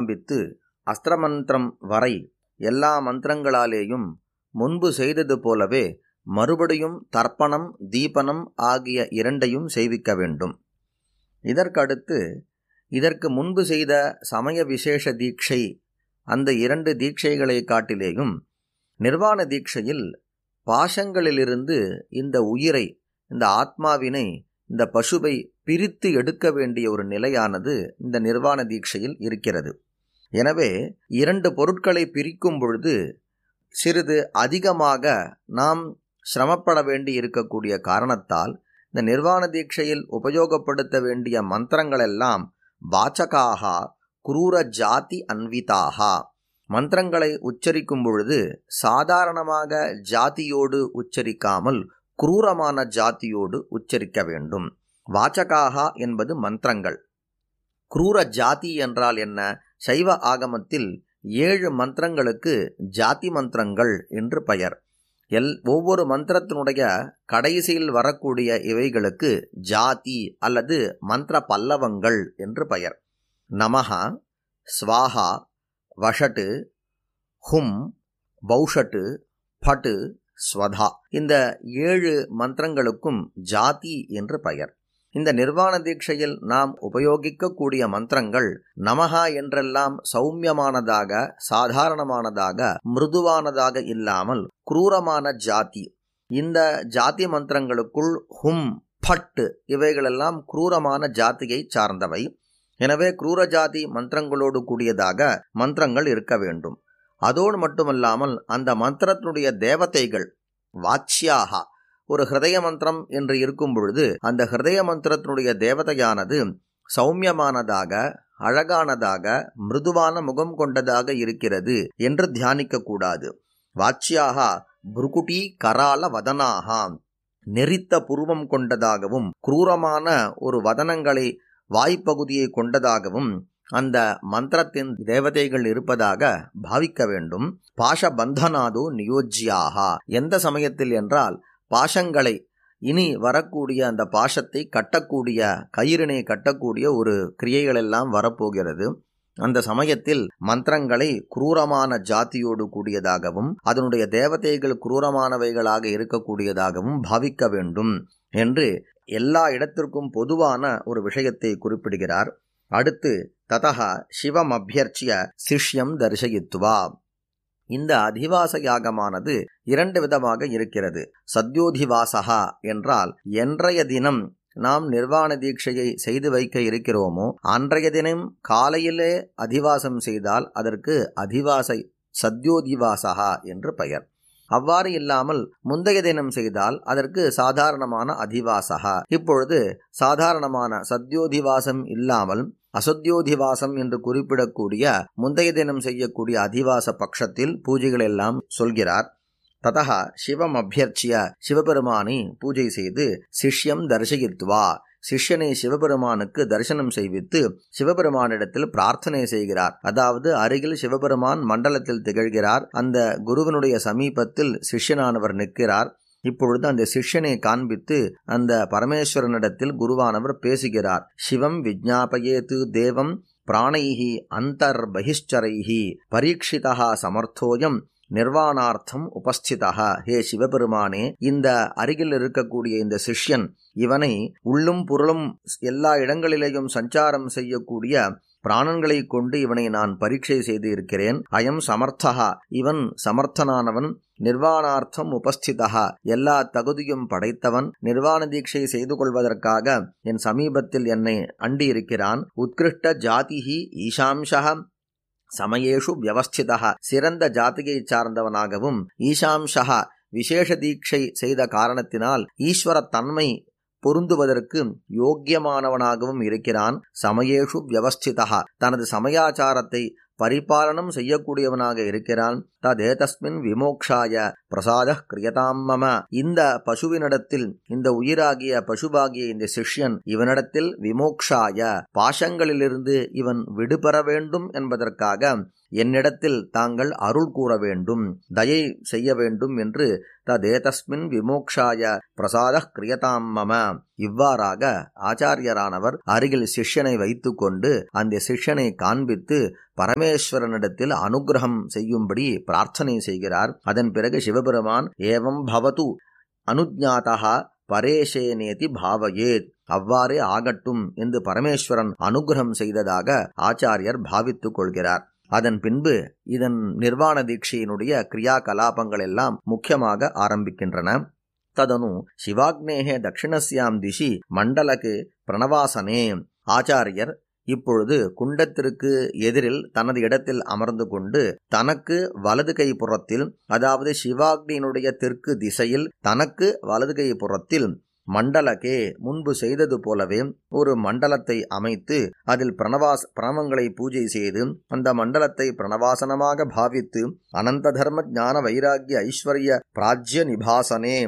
ஆரம்பித்து அஸ்திரமந்திரம் வரை எல்லா மந்திரங்களாலேயும் முன்பு செய்தது போலவே மறுபடியும் தர்ப்பணம் தீபனம் ஆகிய இரண்டையும் செய்விக்க வேண்டும் இதற்கடுத்து இதற்கு முன்பு செய்த சமய விசேஷ தீட்சை அந்த இரண்டு தீட்சைகளை காட்டிலேயும் நிர்வாண தீட்சையில் பாசங்களிலிருந்து இந்த உயிரை இந்த ஆத்மாவினை இந்த பசுவை பிரித்து எடுக்க வேண்டிய ஒரு நிலையானது இந்த நிர்வாண தீட்சையில் இருக்கிறது எனவே இரண்டு பொருட்களை பிரிக்கும் பொழுது சிறிது அதிகமாக நாம் சிரமப்பட வேண்டி இருக்கக்கூடிய காரணத்தால் இந்த நிர்வாண தீட்சையில் உபயோகப்படுத்த வேண்டிய மந்திரங்களெல்லாம் வாச்சகாகா குரூர ஜாதி அன்விதாகா மந்திரங்களை உச்சரிக்கும் பொழுது சாதாரணமாக ஜாதியோடு உச்சரிக்காமல் குரூரமான ஜாதியோடு உச்சரிக்க வேண்டும் வாச்சகாகா என்பது மந்திரங்கள் குரூர ஜாதி என்றால் என்ன சைவ ஆகமத்தில் ஏழு மந்திரங்களுக்கு ஜாதி மந்திரங்கள் என்று பெயர் எல் ஒவ்வொரு மந்திரத்தினுடைய கடைசியில் வரக்கூடிய இவைகளுக்கு ஜாதி அல்லது மந்திர பல்லவங்கள் என்று பெயர் நமஹா ஸ்வாஹா வஷட்டு ஹும் பௌஷட்டு பட்டு ஸ்வதா இந்த ஏழு மந்திரங்களுக்கும் ஜாதி என்று பெயர் இந்த நிர்வாண தீட்சையில் நாம் உபயோகிக்கக்கூடிய மந்திரங்கள் நமகா என்றெல்லாம் சௌமியமானதாக சாதாரணமானதாக மிருதுவானதாக இல்லாமல் குரூரமான ஜாதி இந்த ஜாதி மந்திரங்களுக்குள் ஹும் பட்டு இவைகளெல்லாம் குரூரமான ஜாதியை சார்ந்தவை எனவே குரூர ஜாதி மந்திரங்களோடு கூடியதாக மந்திரங்கள் இருக்க வேண்டும் அதோடு மட்டுமல்லாமல் அந்த மந்திரத்தினுடைய தேவதைகள் வாட்சியாகா ஒரு ஹிருதய மந்திரம் என்று இருக்கும் பொழுது அந்த ஹிருதய மந்திரத்தினுடைய தேவதையானது சௌமியமானதாக அழகானதாக மிருதுவான முகம் கொண்டதாக இருக்கிறது என்று தியானிக்க கூடாது வாட்சியாக புருகுட்டி கரால வதனாகா நெறித்த புருவம் கொண்டதாகவும் குரூரமான ஒரு வதனங்களை வாய்ப்பகுதியை கொண்டதாகவும் அந்த மந்திரத்தின் தேவதைகள் இருப்பதாக பாவிக்க வேண்டும் பாஷ பந்தனாது நியோஜ்யாகா எந்த சமயத்தில் என்றால் பாஷங்களை இனி வரக்கூடிய அந்த பாஷத்தை கட்டக்கூடிய கயிறினை கட்டக்கூடிய ஒரு கிரியைகள் எல்லாம் வரப்போகிறது அந்த சமயத்தில் மந்திரங்களை குரூரமான ஜாதியோடு கூடியதாகவும் அதனுடைய தேவதைகள் குரூரமானவைகளாக இருக்கக்கூடியதாகவும் பாவிக்க வேண்டும் என்று எல்லா இடத்திற்கும் பொதுவான ஒரு விஷயத்தை குறிப்பிடுகிறார் அடுத்து ததா சிவம் அபியர்ச்சிய சிஷ்யம் தரிசயித்துவா இந்த அதிவாச யாகமானது இரண்டு விதமாக இருக்கிறது சத்யோதிவாசகா என்றால் என்றைய தினம் நாம் நிர்வாண தீட்சையை செய்து வைக்க இருக்கிறோமோ அன்றைய தினம் காலையிலே அதிவாசம் செய்தால் அதற்கு அதிவாசை சத்யோதிவாசகா என்று பெயர் அவ்வாறு இல்லாமல் முந்தைய தினம் செய்தால் அதற்கு சாதாரணமான அதிவாசகா இப்பொழுது சாதாரணமான சத்யோதிவாசம் இல்லாமல் அசத்யோதிவாசம் என்று குறிப்பிடக்கூடிய முந்தைய தினம் செய்யக்கூடிய அதிவாச பட்சத்தில் பூஜைகள் எல்லாம் சொல்கிறார் ததா சிவம் அபியர்ச்சிய சிவபெருமானை பூஜை செய்து சிஷ்யம் தரிசயித்துவா சிஷ்யனை சிவபெருமானுக்கு தரிசனம் செய்வித்து சிவபெருமானிடத்தில் பிரார்த்தனை செய்கிறார் அதாவது அருகில் சிவபெருமான் மண்டலத்தில் திகழ்கிறார் அந்த குருவனுடைய சமீபத்தில் சிஷ்யனானவர் நிற்கிறார் இப்பொழுது அந்த சிஷ்யனை காண்பித்து அந்த பரமேஸ்வரனிடத்தில் குருவானவர் பேசுகிறார் சிவம் விஜ்ஞாபயேத்து தேவம் பிராணைஹி அந்தர் பகிஷ்சரைஹி பரீட்சிதா சமர்த்தோயம் நிர்வாணார்த்தம் உபஸ்திதா ஹே சிவபெருமானே இந்த அருகில் இருக்கக்கூடிய இந்த சிஷ்யன் இவனை உள்ளும் புறலும் எல்லா இடங்களிலேயும் சஞ்சாரம் செய்யக்கூடிய பிராணன்களை கொண்டு இவனை நான் பரீட்சை செய்து இருக்கிறேன் அயம் சமர்த்தகா இவன் சமர்த்தனானவன் நிர்வாணார்த்தம் உபஸ்திதா எல்லா தகுதியும் படைத்தவன் நிர்வாண தீட்சை செய்து கொள்வதற்காக என் சமீபத்தில் என்னை அண்டி இருக்கிறான் உத்கிருஷ்ட ஜாதிஹி ஈஷாம்சா சமயேஷு வியவஸ்திதா சிறந்த ஜாதியை சார்ந்தவனாகவும் ஈஷாம்சா விசேஷ தீட்சை செய்த காரணத்தினால் ஈஸ்வர தன்மை பொருந்துவதற்கு யோக்கியமானவனாகவும் இருக்கிறான் சமயேஷு வியவஸ்திதா தனது சமயாச்சாரத்தை பரிபாலனம் செய்யக்கூடியவனாக இருக்கிறான் ததேதஸ்மின் விமோக்ஷாய பிரசாத கிரியதாம் மம இந்த பசுவினிடத்தில் இந்த உயிராகிய பசுவாகிய இந்த சிஷ்யன் இவனிடத்தில் விமோக்ஷாய பாஷங்களிலிருந்து இவன் விடுபெற வேண்டும் என்பதற்காக என்னிடத்தில் தாங்கள் அருள் கூற வேண்டும் தயை செய்ய வேண்டும் என்று ததேதஸ்மின் விமோக்ஷாய பிரசாத கிரியதாம் மம இவ்வாறாக ஆச்சாரியரானவர் அருகில் சிஷ்யனை வைத்துக்கொண்டு அந்த சிஷ்யனை காண்பித்து பரமேஸ்வரனிடத்தில் அனுகிரகம் செய்யும்படி பிரார்த்தனை செய்கிறார் அதன் பிறகு சிவபெருமான் ஏவம் பவது அனுஜாதா பரேஷேனேதி பாவயேத் அவ்வாறே ஆகட்டும் என்று பரமேஸ்வரன் அனுகிரகம் செய்ததாக ஆச்சாரியர் பாவித்துக் கொள்கிறார் அதன் பின்பு இதன் நிர்வாண தீட்சையினுடைய கிரியா கலாபங்கள் எல்லாம் முக்கியமாக ஆரம்பிக்கின்றன ததனு சிவாக்னேகே தட்சிணஸ்யாம் திசி மண்டலக்கு பிரணவாசனே ஆச்சாரியர் இப்பொழுது குண்டத்திற்கு எதிரில் தனது இடத்தில் அமர்ந்து கொண்டு தனக்கு வலது கை புறத்தில் அதாவது சிவாக்னியினுடைய தெற்கு திசையில் தனக்கு வலது கை புறத்தில் மண்டலக்கே முன்பு செய்தது போலவே ஒரு மண்டலத்தை அமைத்து அதில் பிரணவாஸ் பிரணவங்களை பூஜை செய்து அந்த மண்டலத்தை பிரணவாசனமாக பாவித்து அனந்த தர்ம ஞான வைராகிய ஐஸ்வர்ய பிராஜ்ய நிபாசனே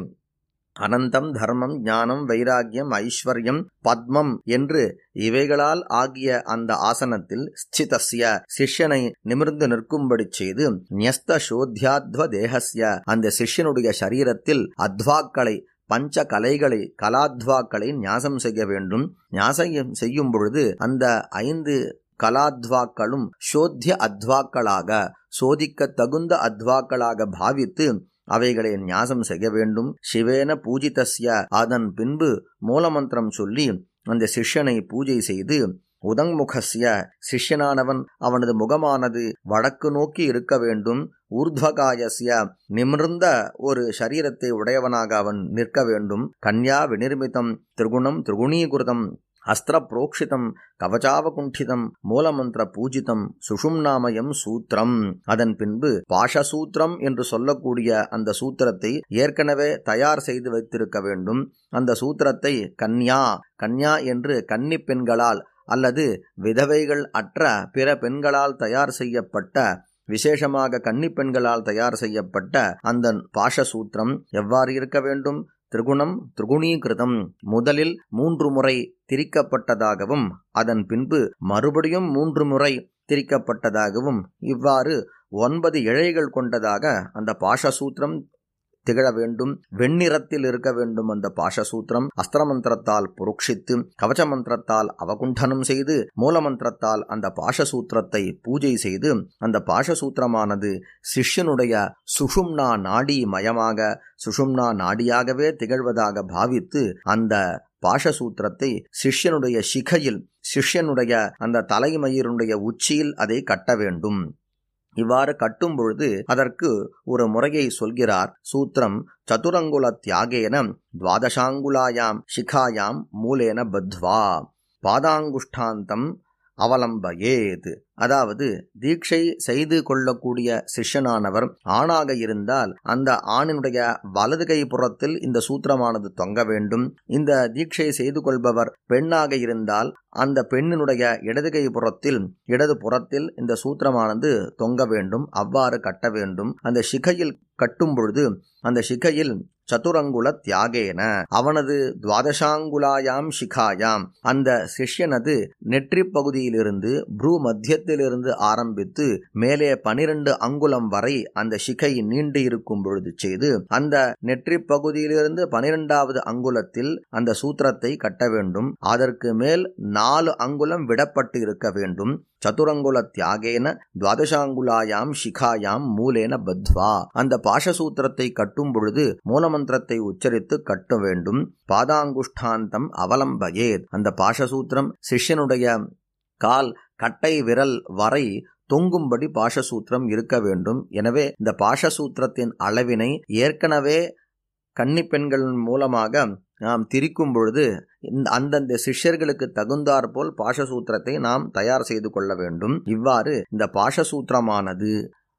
அனந்தம் தர்மம் ஞானம் வைராகியம் ஐஸ்வர்யம் பத்மம் என்று இவைகளால் ஆகிய அந்த ஆசனத்தில் ஸ்திதஸ்ய சிஷ்யனை நிமிர்ந்து நிற்கும்படி செய்து நியஸ்த சோத்யாத்வ தேகஸ்ய அந்த சிஷ்யனுடைய சரீரத்தில் அத்வாக்களை பஞ்ச கலைகளை கலாத்வாக்களை ஞாசம் செய்ய வேண்டும் ஞாசம் செய்யும் பொழுது அந்த ஐந்து கலாத்வாக்களும் சோத்திய அத்வாக்களாக சோதிக்க தகுந்த அத்வாக்களாக பாவித்து அவைகளை ஞாசம் செய்ய வேண்டும் சிவேன பூஜிதஸ்ய அதன் பின்பு மூலமந்திரம் சொல்லி அந்த சிஷ்யனை பூஜை செய்து உதங்முகஸ்ய சிஷ்யனானவன் அவனது முகமானது வடக்கு நோக்கி இருக்க வேண்டும் ஊர்த்வகாயஸ்ய நிமிர்ந்த ஒரு சரீரத்தை உடையவனாக அவன் நிற்க வேண்டும் கன்யா விநிர்மிதம் திரிகுணம் திரிகுணீகிருதம் அஸ்திர புரோக்ஷிதம் கவச்சாவகுண்டிதம் மூலமந்திர பூஜிதம் சுஷும்நாமயம் சூத்திரம் அதன் பின்பு பாஷசூத்திரம் என்று சொல்லக்கூடிய அந்த சூத்திரத்தை ஏற்கனவே தயார் செய்து வைத்திருக்க வேண்டும் அந்த சூத்திரத்தை கன்யா கன்யா என்று கன்னி பெண்களால் அல்லது விதவைகள் அற்ற பிற பெண்களால் தயார் செய்யப்பட்ட விசேஷமாக கன்னி பெண்களால் தயார் செய்யப்பட்ட அந்த பாஷசூத்திரம் எவ்வாறு இருக்க வேண்டும் திரிகுணம் திரிகுணீகிருதம் முதலில் மூன்று முறை திரிக்கப்பட்டதாகவும் அதன் பின்பு மறுபடியும் மூன்று முறை திரிக்கப்பட்டதாகவும் இவ்வாறு ஒன்பது இழைகள் கொண்டதாக அந்த பாஷசூத்திரம் திகழ வேண்டும் வெண்ணிறத்தில் இருக்க வேண்டும் அந்த பாஷசூத்திரம் அஸ்திரமந்திரத்தால் புருக்ஷித்து கவச்ச மந்திரத்தால் அவகுண்டனம் செய்து மூலமந்திரத்தால் அந்த பாஷசூத்திரத்தை பூஜை செய்து அந்த பாஷசூத்திரமானது சிஷ்யனுடைய சுஷும்னா நாடி மயமாக சுஷும்னா நாடியாகவே திகழ்வதாக பாவித்து அந்த பாஷசூத்திரத்தை சிஷ்யனுடைய சிகையில் சிஷ்யனுடைய அந்த தலைமயினுடைய உச்சியில் அதை கட்ட வேண்டும் இவ்வாறு கட்டும் பொழுது அதற்கு ஒரு முறையை சொல்கிறார் சூத்திரம் சதுரங்குல தியாகேன துவாதசாங்குலாயாம் சிகாயாம் மூலேன பத்வா பாதாங்குஷ்டாந்தம் அவலம்பயேத் அதாவது தீட்சை செய்து கொள்ளக்கூடிய சிஷ்யனானவர் ஆணாக இருந்தால் அந்த ஆணினுடைய வலது கை புறத்தில் இந்த சூத்திரமானது தொங்க வேண்டும் இந்த தீட்சை செய்து கொள்பவர் பெண்ணாக இருந்தால் அந்த பெண்ணினுடைய இடது கை புறத்தில் இடது புறத்தில் இந்த சூத்திரமானது தொங்க வேண்டும் அவ்வாறு கட்ட வேண்டும் அந்த சிகையில் கட்டும் பொழுது அந்த சிகையில் சதுரங்குல தியாகேன அவனது துவாதசாங்குலாயாம் சிகாயாம் அந்த சிஷ்யனது நெற்றி பகுதியிலிருந்து ப்ரூ மத்தியத்திலிருந்து ஆரம்பித்து மேலே பனிரெண்டு அங்குலம் வரை அந்த சிகை நீண்டு இருக்கும் பொழுது செய்து அந்த நெற்றி பகுதியிலிருந்து பனிரெண்டாவது அங்குலத்தில் அந்த சூத்திரத்தை கட்ட வேண்டும் அதற்கு மேல் நாலு அங்குலம் விடப்பட்டு இருக்க வேண்டும் சதுரங்குல தியாகேன துவாதசாங்குலாயாம் சிகாயாம் மூலேன பத்வா அந்த பாஷசூத்திரத்தை கட்டும் பொழுது மூலமந்திரத்தை உச்சரித்து கட்ட வேண்டும் பாதாங்குஷ்டாந்தம் அவலம்பயேத் அந்த பாஷசூத்திரம் சிஷ்யனுடைய கால் கட்டை விரல் வரை தொங்கும்படி பாஷசூத்திரம் இருக்க வேண்டும் எனவே இந்த பாஷசூத்திரத்தின் அளவினை ஏற்கனவே கன்னிப்பெண்கள் மூலமாக நாம் திரிக்கும் பொழுது அந்தந்த சிஷ்யர்களுக்கு தகுந்தாற்போல் பாஷசூத்திரத்தை நாம் தயார் செய்து கொள்ள வேண்டும் இவ்வாறு இந்த பாஷசூத்திரமானது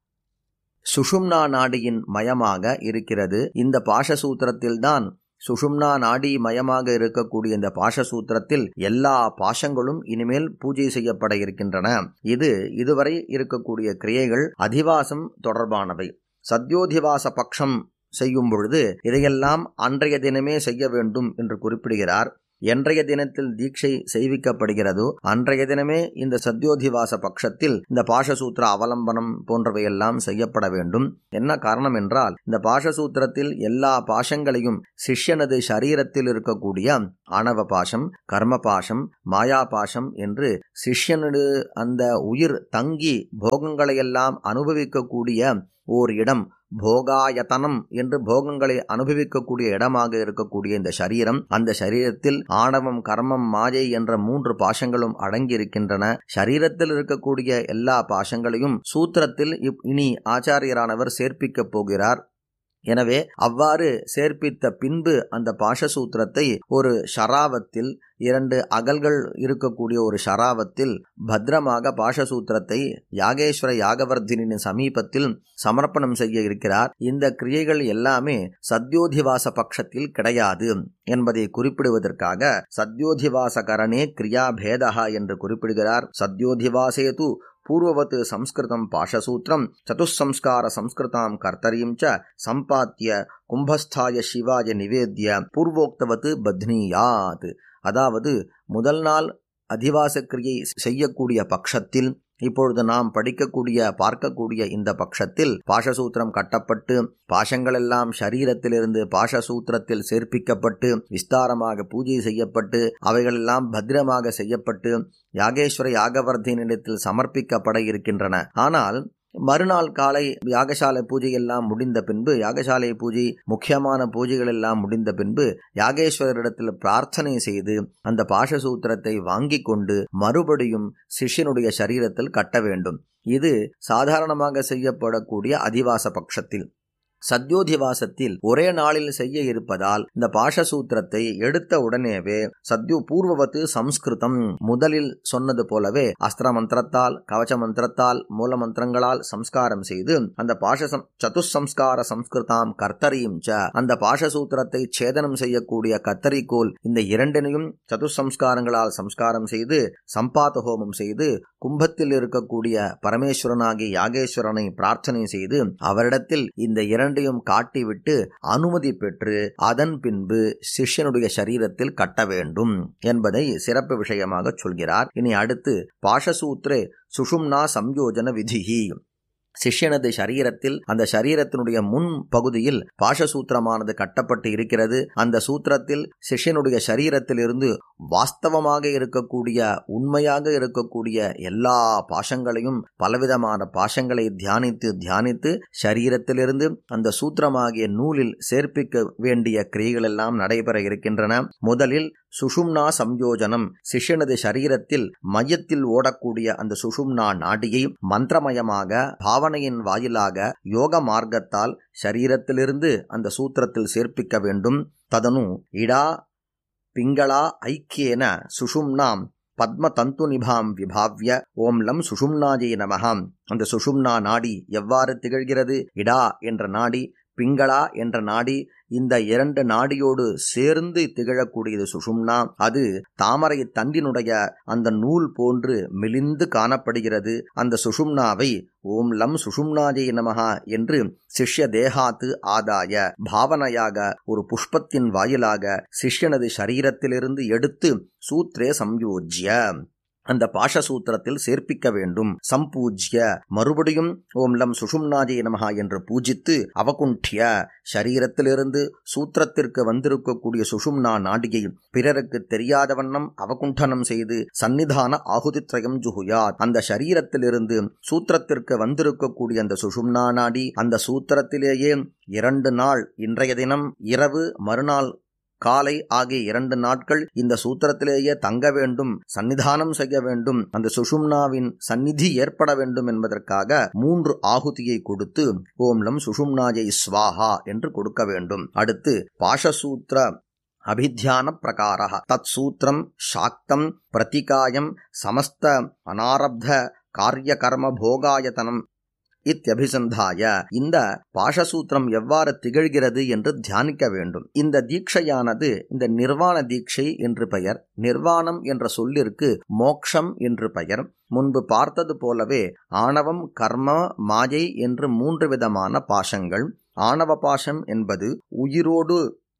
சுஷும்னா நாடியின் மயமாக இருக்கிறது இந்த பாஷசூத்திரத்தில்தான் சுஷும்னா நாடி மயமாக இருக்கக்கூடிய இந்த பாஷசூத்திரத்தில் எல்லா பாஷங்களும் இனிமேல் பூஜை செய்யப்பட இருக்கின்றன இது இதுவரை இருக்கக்கூடிய கிரியைகள் அதிவாசம் தொடர்பானவை சத்யோதிவாச பட்சம் செய்யும் பொழுது இதையெல்லாம் அன்றைய தினமே செய்ய வேண்டும் என்று குறிப்பிடுகிறார் என்றைய தினத்தில் தீட்சை செய்விக்கப்படுகிறதோ அன்றைய தினமே இந்த சத்யோதிவாச பட்சத்தில் இந்த பாஷசூத்திர அவலம்பனம் போன்றவையெல்லாம் செய்யப்பட வேண்டும் என்ன காரணம் என்றால் இந்த பாஷசூத்திரத்தில் எல்லா பாஷங்களையும் சிஷ்யனது சரீரத்தில் இருக்கக்கூடிய ஆணவ பாஷம் கர்ம பாஷம் மாயா பாஷம் என்று சிஷ்யனது அந்த உயிர் தங்கி போகங்களையெல்லாம் அனுபவிக்கக்கூடிய ஓர் இடம் போகாயத்தனம் என்று போகங்களை அனுபவிக்கக்கூடிய இடமாக இருக்கக்கூடிய இந்த சரீரம் அந்த சரீரத்தில் ஆணவம் கர்மம் மாயை என்ற மூன்று பாஷங்களும் அடங்கியிருக்கின்றன சரீரத்தில் இருக்கக்கூடிய எல்லா பாஷங்களையும் சூத்திரத்தில் இனி ஆச்சாரியரானவர் சேர்ப்பிக்கப் போகிறார் எனவே அவ்வாறு சேர்ப்பித்த பின்பு அந்த பாஷசூத்திரத்தை ஒரு ஷராவத்தில் இரண்டு அகல்கள் இருக்கக்கூடிய ஒரு ஷராவத்தில் பத்திரமாக பாஷசூத்திரத்தை யாகேஸ்வர யாகவர்தினின் சமீபத்தில் சமர்ப்பணம் செய்ய இருக்கிறார் இந்த கிரியைகள் எல்லாமே சத்யோதிவாச பட்சத்தில் கிடையாது என்பதை குறிப்பிடுவதற்காக சத்யோதிவாசகரணே கிரியாபேதா என்று குறிப்பிடுகிறார் சத்யோதிவாசேது பூர்வவத் சம்ஸ்கிருதம் பாஷசூத்திரம் சதுசம்ஸ்கார சம்ஸ்கிருதாம் கர்த்தரீம் ச சம்பாத்திய கும்பஸ்தாய சிவாய நிவேத்திய பூர்வோக்தவத் பத்னியாத் அதாவது முதல் நாள் அதிவாச கிரியை செய்யக்கூடிய பட்சத்தில் இப்பொழுது நாம் படிக்கக்கூடிய பார்க்கக்கூடிய இந்த பட்சத்தில் பாஷசூத்திரம் கட்டப்பட்டு பாஷங்களெல்லாம் சரீரத்திலிருந்து பாஷசூத்திரத்தில் சேர்ப்பிக்கப்பட்டு விஸ்தாரமாக பூஜை செய்யப்பட்டு அவைகளெல்லாம் பத்திரமாக செய்யப்பட்டு யாகேஸ்வர யாகவர்தனிடத்தில் சமர்ப்பிக்கப்பட இருக்கின்றன ஆனால் மறுநாள் காலை யாகசாலை பூஜை எல்லாம் முடிந்த பின்பு யாகசாலை பூஜை முக்கியமான பூஜைகள் எல்லாம் முடிந்த பின்பு யாகேஸ்வரரிடத்தில் பிரார்த்தனை செய்து அந்த பாஷசூத்திரத்தை வாங்கி கொண்டு மறுபடியும் சிஷ்யனுடைய சரீரத்தில் கட்ட வேண்டும் இது சாதாரணமாக செய்யப்படக்கூடிய அதிவாச பட்சத்தில் சத்யோதிவாசத்தில் ஒரே நாளில் செய்ய இருப்பதால் இந்த பாஷசூத்திரத்தை எடுத்த உடனேவே சத்யு பூர்வவத்து சம்ஸ்கிருதம் முதலில் சொன்னது போலவே அஸ்திர மந்திரத்தால் கவச்ச மந்திரத்தால் மூல மந்திரங்களால் சம்ஸ்காரம் செய்து அந்த பாஷ சதுசம்ஸ்கார சம்ஸ்கிருதாம் கர்த்தரியும் ச அந்த பாஷசூத்திரத்தை சேதனம் செய்யக்கூடிய கத்தரிக்கோல் இந்த இரண்டினையும் சதுசம்ஸ்காரங்களால் சம்ஸ்காரம் செய்து சம்பாத ஹோமம் செய்து கும்பத்தில் இருக்கக்கூடிய பரமேஸ்வரனாகிய யாகேஸ்வரனை பிரார்த்தனை செய்து அவரிடத்தில் இந்த இரண்டையும் காட்டிவிட்டு அனுமதி பெற்று அதன் பின்பு சிஷ்யனுடைய சரீரத்தில் கட்ட வேண்டும் என்பதை சிறப்பு விஷயமாக சொல்கிறார் இனி அடுத்து பாஷசூத்ரே சுஷும்னா சம்யோஜன விதிகி சிஷ்யனது சரீரத்தில் அந்த சரீரத்தினுடைய முன் பகுதியில் பாஷசூத்திரமானது கட்டப்பட்டு இருக்கிறது அந்த சூத்திரத்தில் சிஷ்யனுடைய சரீரத்திலிருந்து வாஸ்தவமாக இருக்கக்கூடிய உண்மையாக இருக்கக்கூடிய எல்லா பாஷங்களையும் பலவிதமான பாஷங்களை தியானித்து தியானித்து சரீரத்திலிருந்து அந்த சூத்திரமாகிய நூலில் சேர்ப்பிக்க வேண்டிய கிரியைகள் எல்லாம் நடைபெற இருக்கின்றன முதலில் சுஷும்னா சம்யோஜனம் சிஷ்யனது சரீரத்தில் மையத்தில் ஓடக்கூடிய அந்த சுஷும்னா நாடியை மந்திரமயமாக பாவனையின் வாயிலாக யோக மார்க்கத்தால் சரீரத்திலிருந்து அந்த சூத்திரத்தில் சேர்ப்பிக்க வேண்டும் ததனு இடா பிங்களா ஐக்கியேன சுஷும்னாம் பத்ம தந்து நிபாம் விபாவ்ய ஓம் லம் சுஷும்னாஜே நமகாம் அந்த சுஷும்னா நாடி எவ்வாறு திகழ்கிறது இடா என்ற நாடி பிங்களா என்ற நாடி இந்த இரண்டு நாடியோடு சேர்ந்து திகழக்கூடியது சுஷும்னா அது தாமரை தண்டினுடைய அந்த நூல் போன்று மெலிந்து காணப்படுகிறது அந்த சுஷும்னாவை ஓம் லம் சுஷும்னாஜே நமகா என்று சிஷ்ய தேகாத்து ஆதாய பாவனையாக ஒரு புஷ்பத்தின் வாயிலாக சிஷ்யனது சரீரத்திலிருந்து எடுத்து சூத்ரே சம்யோஜ்ய அந்த பாஷசூத்திரத்தில் சேர்ப்பிக்க வேண்டும் சம்பூஜ்ய மறுபடியும் ஓம் லம் சுஷும்னாஜே நமகா என்று பூஜித்து அவகுண்டிய சரீரத்திலிருந்து சூத்திரத்திற்கு வந்திருக்கக்கூடிய சுஷும்னா நாடியை பிறருக்கு தெரியாத வண்ணம் அவகுண்டனம் செய்து சந்நிதான ஆகுதித்ரயம் ஜுகுயாத் அந்த சரீரத்திலிருந்து சூத்திரத்திற்கு வந்திருக்கக்கூடிய அந்த சுஷும்னா நாடி அந்த சூத்திரத்திலேயே இரண்டு நாள் இன்றைய தினம் இரவு மறுநாள் காலை ஆகிய இரண்டு நாட்கள் இந்த சூத்திரத்திலேயே தங்க வேண்டும் சன்னிதானம் செய்ய வேண்டும் அந்த சுஷும்னாவின் சந்நிதி ஏற்பட வேண்டும் என்பதற்காக மூன்று ஆகுதியை கொடுத்து ஓம்லம் சுஷும்னாஜை ஸ்வாஹா என்று கொடுக்க வேண்டும் அடுத்து பாஷசூத்திர அபித்தியான பிரகார தத் சூத்திரம் சாக்தம் பிரதிகாயம் சமஸ்த அனாரப்த காரியகர்ம போகாயத்தனம் இத்தியபிசந்தாய இந்த பாஷசூத்திரம் எவ்வாறு திகழ்கிறது என்று தியானிக்க வேண்டும் இந்த தீட்சையானது இந்த நிர்வாண தீட்சை என்று பெயர் நிர்வாணம் என்ற சொல்லிற்கு மோக்ஷம் என்று பெயர் முன்பு பார்த்தது போலவே ஆணவம் கர்ம மாயை என்று மூன்று விதமான பாஷங்கள் ஆணவ பாஷம் என்பது உயிரோடு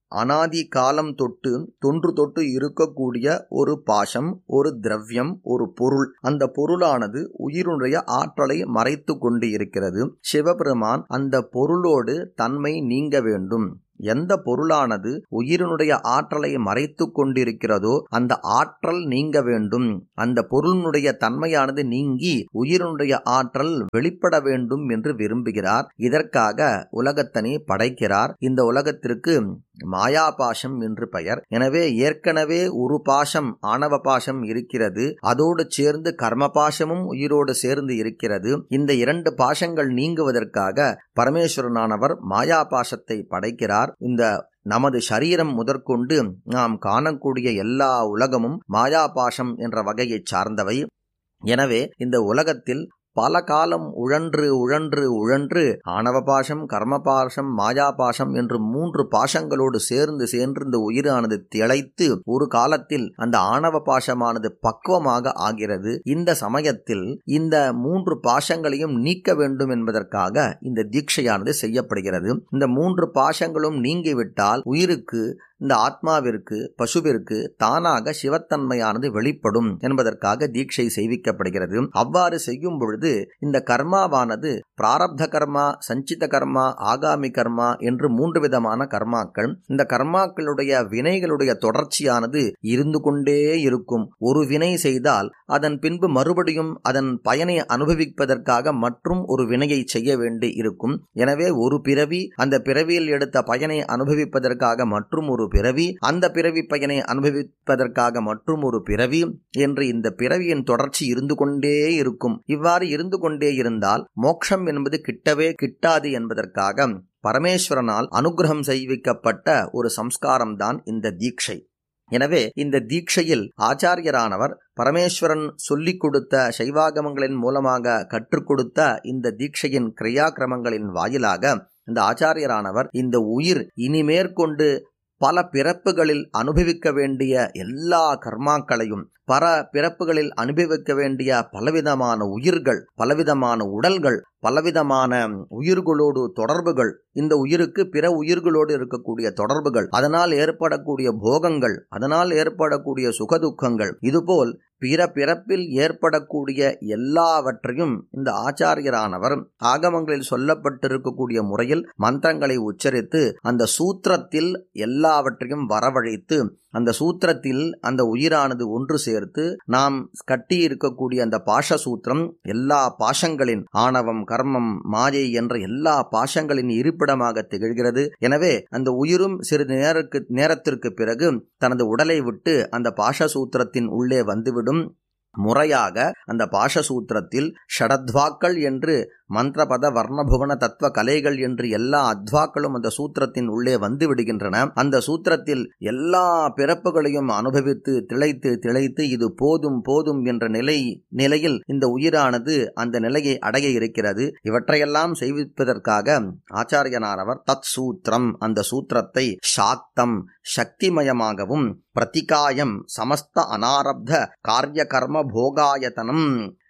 அனாதி காலம் தொட்டு தொன்று தொட்டு இருக்கக்கூடிய ஒரு பாசம் ஒரு திரவியம் ஒரு பொருள் அந்த பொருளானது உயிருடைய ஆற்றலை மறைத்து கொண்டு இருக்கிறது சிவபெருமான் அந்த பொருளோடு தன்மை நீங்க வேண்டும் எந்த பொருளானது உயிரினுடைய ஆற்றலை மறைத்து கொண்டிருக்கிறதோ அந்த ஆற்றல் நீங்க வேண்டும் அந்த பொருளினுடைய தன்மையானது நீங்கி உயிரினுடைய ஆற்றல் வெளிப்பட வேண்டும் என்று விரும்புகிறார் இதற்காக உலகத்தனை படைக்கிறார் இந்த உலகத்திற்கு மாயாபாசம் என்று பெயர் எனவே ஏற்கனவே ஒரு பாசம் ஆணவ பாசம் இருக்கிறது அதோடு சேர்ந்து கர்ம பாசமும் உயிரோடு சேர்ந்து இருக்கிறது இந்த இரண்டு பாசங்கள் நீங்குவதற்காக பரமேஸ்வரனானவர் மாயா பாசத்தை படைக்கிறார் இந்த நமது சரீரம் முதற்கொண்டு நாம் காணக்கூடிய எல்லா உலகமும் மாயாபாசம் என்ற வகையைச் சார்ந்தவை எனவே இந்த உலகத்தில் பல காலம் உழன்று உழன்று உழன்று ஆணவ பாசம் கர்ம பாசம் மாயா பாசம் என்று மூன்று பாசங்களோடு சேர்ந்து சேர்ந்து இந்த உயிரானது திளைத்து ஒரு காலத்தில் அந்த ஆணவ பாசமானது பக்குவமாக ஆகிறது இந்த சமயத்தில் இந்த மூன்று பாசங்களையும் நீக்க வேண்டும் என்பதற்காக இந்த தீட்சையானது செய்யப்படுகிறது இந்த மூன்று பாசங்களும் நீங்கிவிட்டால் உயிருக்கு இந்த ஆத்மாவிற்கு பசுவிற்கு தானாக சிவத்தன்மையானது வெளிப்படும் என்பதற்காக தீட்சை செய்விக்கப்படுகிறது அவ்வாறு செய்யும் பொழுது இந்த கர்மாவானது பிராரப்த கர்மா சஞ்சித கர்மா ஆகாமி கர்மா என்று மூன்று விதமான கர்மாக்கள் இந்த கர்மாக்களுடைய வினைகளுடைய தொடர்ச்சியானது இருந்து கொண்டே இருக்கும் ஒரு வினை செய்தால் அதன் பின்பு மறுபடியும் அதன் பயனை அனுபவிப்பதற்காக மற்றும் ஒரு வினையை செய்ய வேண்டி இருக்கும் எனவே ஒரு பிறவி அந்த பிறவியில் எடுத்த பயனை அனுபவிப்பதற்காக மற்றும் ஒரு பிறவி அந்த பிறவி பயனை அனுபவிப்பதற்காக மற்றும் ஒரு பிறவி என்று இந்த பிறவியின் தொடர்ச்சி இருந்து கொண்டே இருக்கும் இவ்வாறு இருந்து கொண்டே இருந்தால் மோட்சம் என்பது கிட்டவே கிட்டாது என்பதற்காக பரமேஸ்வரனால் அனுகிரகம் செய்விக்கப்பட்ட ஒரு சம்ஸ்காரம்தான் இந்த தீட்சை எனவே இந்த தீட்சையில் ஆச்சாரியரானவர் பரமேஸ்வரன் சொல்லிக் கொடுத்த சைவாகமங்களின் மூலமாக கற்றுக் கொடுத்த இந்த தீட்சையின் கிரியாக்கிரமங்களின் வாயிலாக இந்த ஆச்சாரியரானவர் இந்த உயிர் இனிமேற்கொண்டு பல பிறப்புகளில் அனுபவிக்க வேண்டிய எல்லா கர்மாக்களையும் பல பிறப்புகளில் அனுபவிக்க வேண்டிய பலவிதமான உயிர்கள் பலவிதமான உடல்கள் பலவிதமான உயிர்களோடு தொடர்புகள் இந்த உயிருக்கு பிற உயிர்களோடு இருக்கக்கூடிய தொடர்புகள் அதனால் ஏற்படக்கூடிய போகங்கள் அதனால் ஏற்படக்கூடிய சுகதுக்கங்கள் இதுபோல் பிற பிறப்பில் ஏற்படக்கூடிய எல்லாவற்றையும் இந்த ஆச்சாரியரானவர் ஆகமங்களில் சொல்லப்பட்டிருக்கக்கூடிய முறையில் மந்திரங்களை உச்சரித்து அந்த சூத்திரத்தில் எல்லாவற்றையும் வரவழைத்து அந்த சூத்திரத்தில் அந்த உயிரானது ஒன்று சேர்த்து நாம் கட்டி இருக்கக்கூடிய அந்த பாஷ சூத்திரம் எல்லா பாஷங்களின் ஆணவம் கர்மம் மாயை என்ற எல்லா பாஷங்களின் இருப்பிடமாக திகழ்கிறது எனவே அந்த உயிரும் சிறிது நேருக்கு நேரத்திற்கு பிறகு தனது உடலை விட்டு அந்த பாஷ சூத்திரத்தின் உள்ளே வந்துவிடும் முறையாக அந்த பாஷசூத்திரத்தில் ஷடத்வாக்கள் என்று மந்திரபத வர்ணபுவன தத்துவ கலைகள் என்று எல்லா அத்வாக்களும் அந்த சூத்திரத்தின் உள்ளே வந்து விடுகின்றன அந்த சூத்திரத்தில் எல்லா பிறப்புகளையும் அனுபவித்து திளைத்து திளைத்து இது போதும் போதும் என்ற நிலை நிலையில் இந்த உயிரானது அந்த நிலையை அடைய இருக்கிறது இவற்றையெல்லாம் செய்விப்பதற்காக ஆச்சாரியனானவர் தத் சூத்திரம் அந்த சூத்திரத்தை சாக்தம் சக்திமயமாகவும் பிரதிகாயம் சமஸ்த அனாரப்த காரிய கர்ம போகாயத்தனம்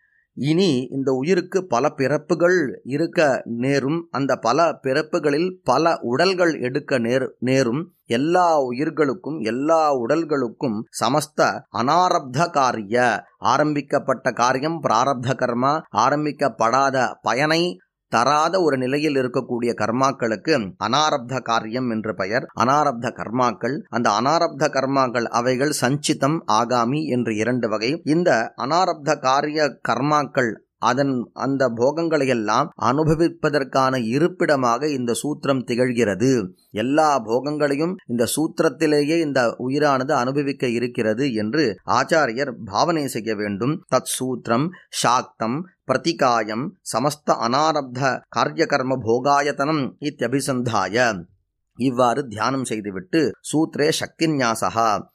இனி இந்த உயிருக்கு பல பிறப்புகள் இருக்க நேரும் அந்த பல பிறப்புகளில் பல உடல்கள் எடுக்க நேர் நேரும் எல்லா உயிர்களுக்கும் எல்லா உடல்களுக்கும் சமஸ்த அனாரப்த காரிய ஆரம்பிக்கப்பட்ட காரியம் பிராரப்த கர்மா ஆரம்பிக்கப்படாத பயனை தராத ஒரு நிலையில் இருக்கக்கூடிய கர்மாக்களுக்கு அனாரப்த காரியம் என்று பெயர் அனாரப்த கர்மாக்கள் அந்த அனாரப்த கர்மாக்கள் அவைகள் சஞ்சிதம் ஆகாமி என்று இரண்டு வகை இந்த அனாரப்த காரிய கர்மாக்கள் அதன் அந்த போகங்களை எல்லாம் அனுபவிப்பதற்கான இருப்பிடமாக இந்த சூத்திரம் திகழ்கிறது எல்லா போகங்களையும் இந்த சூத்திரத்திலேயே இந்த உயிரானது அனுபவிக்க இருக்கிறது என்று ஆச்சாரியர் பாவனை செய்ய வேண்டும் தத் சூத்திரம் சாக்தம் பிரதிகாயம் சமஸ்த அனாரப்த காரியகர்ம போகாயத்தனம் இத்தியபிசந்தாய இவ்வாறு தியானம் செய்துவிட்டு சூத்ரே சக்திநியாசகா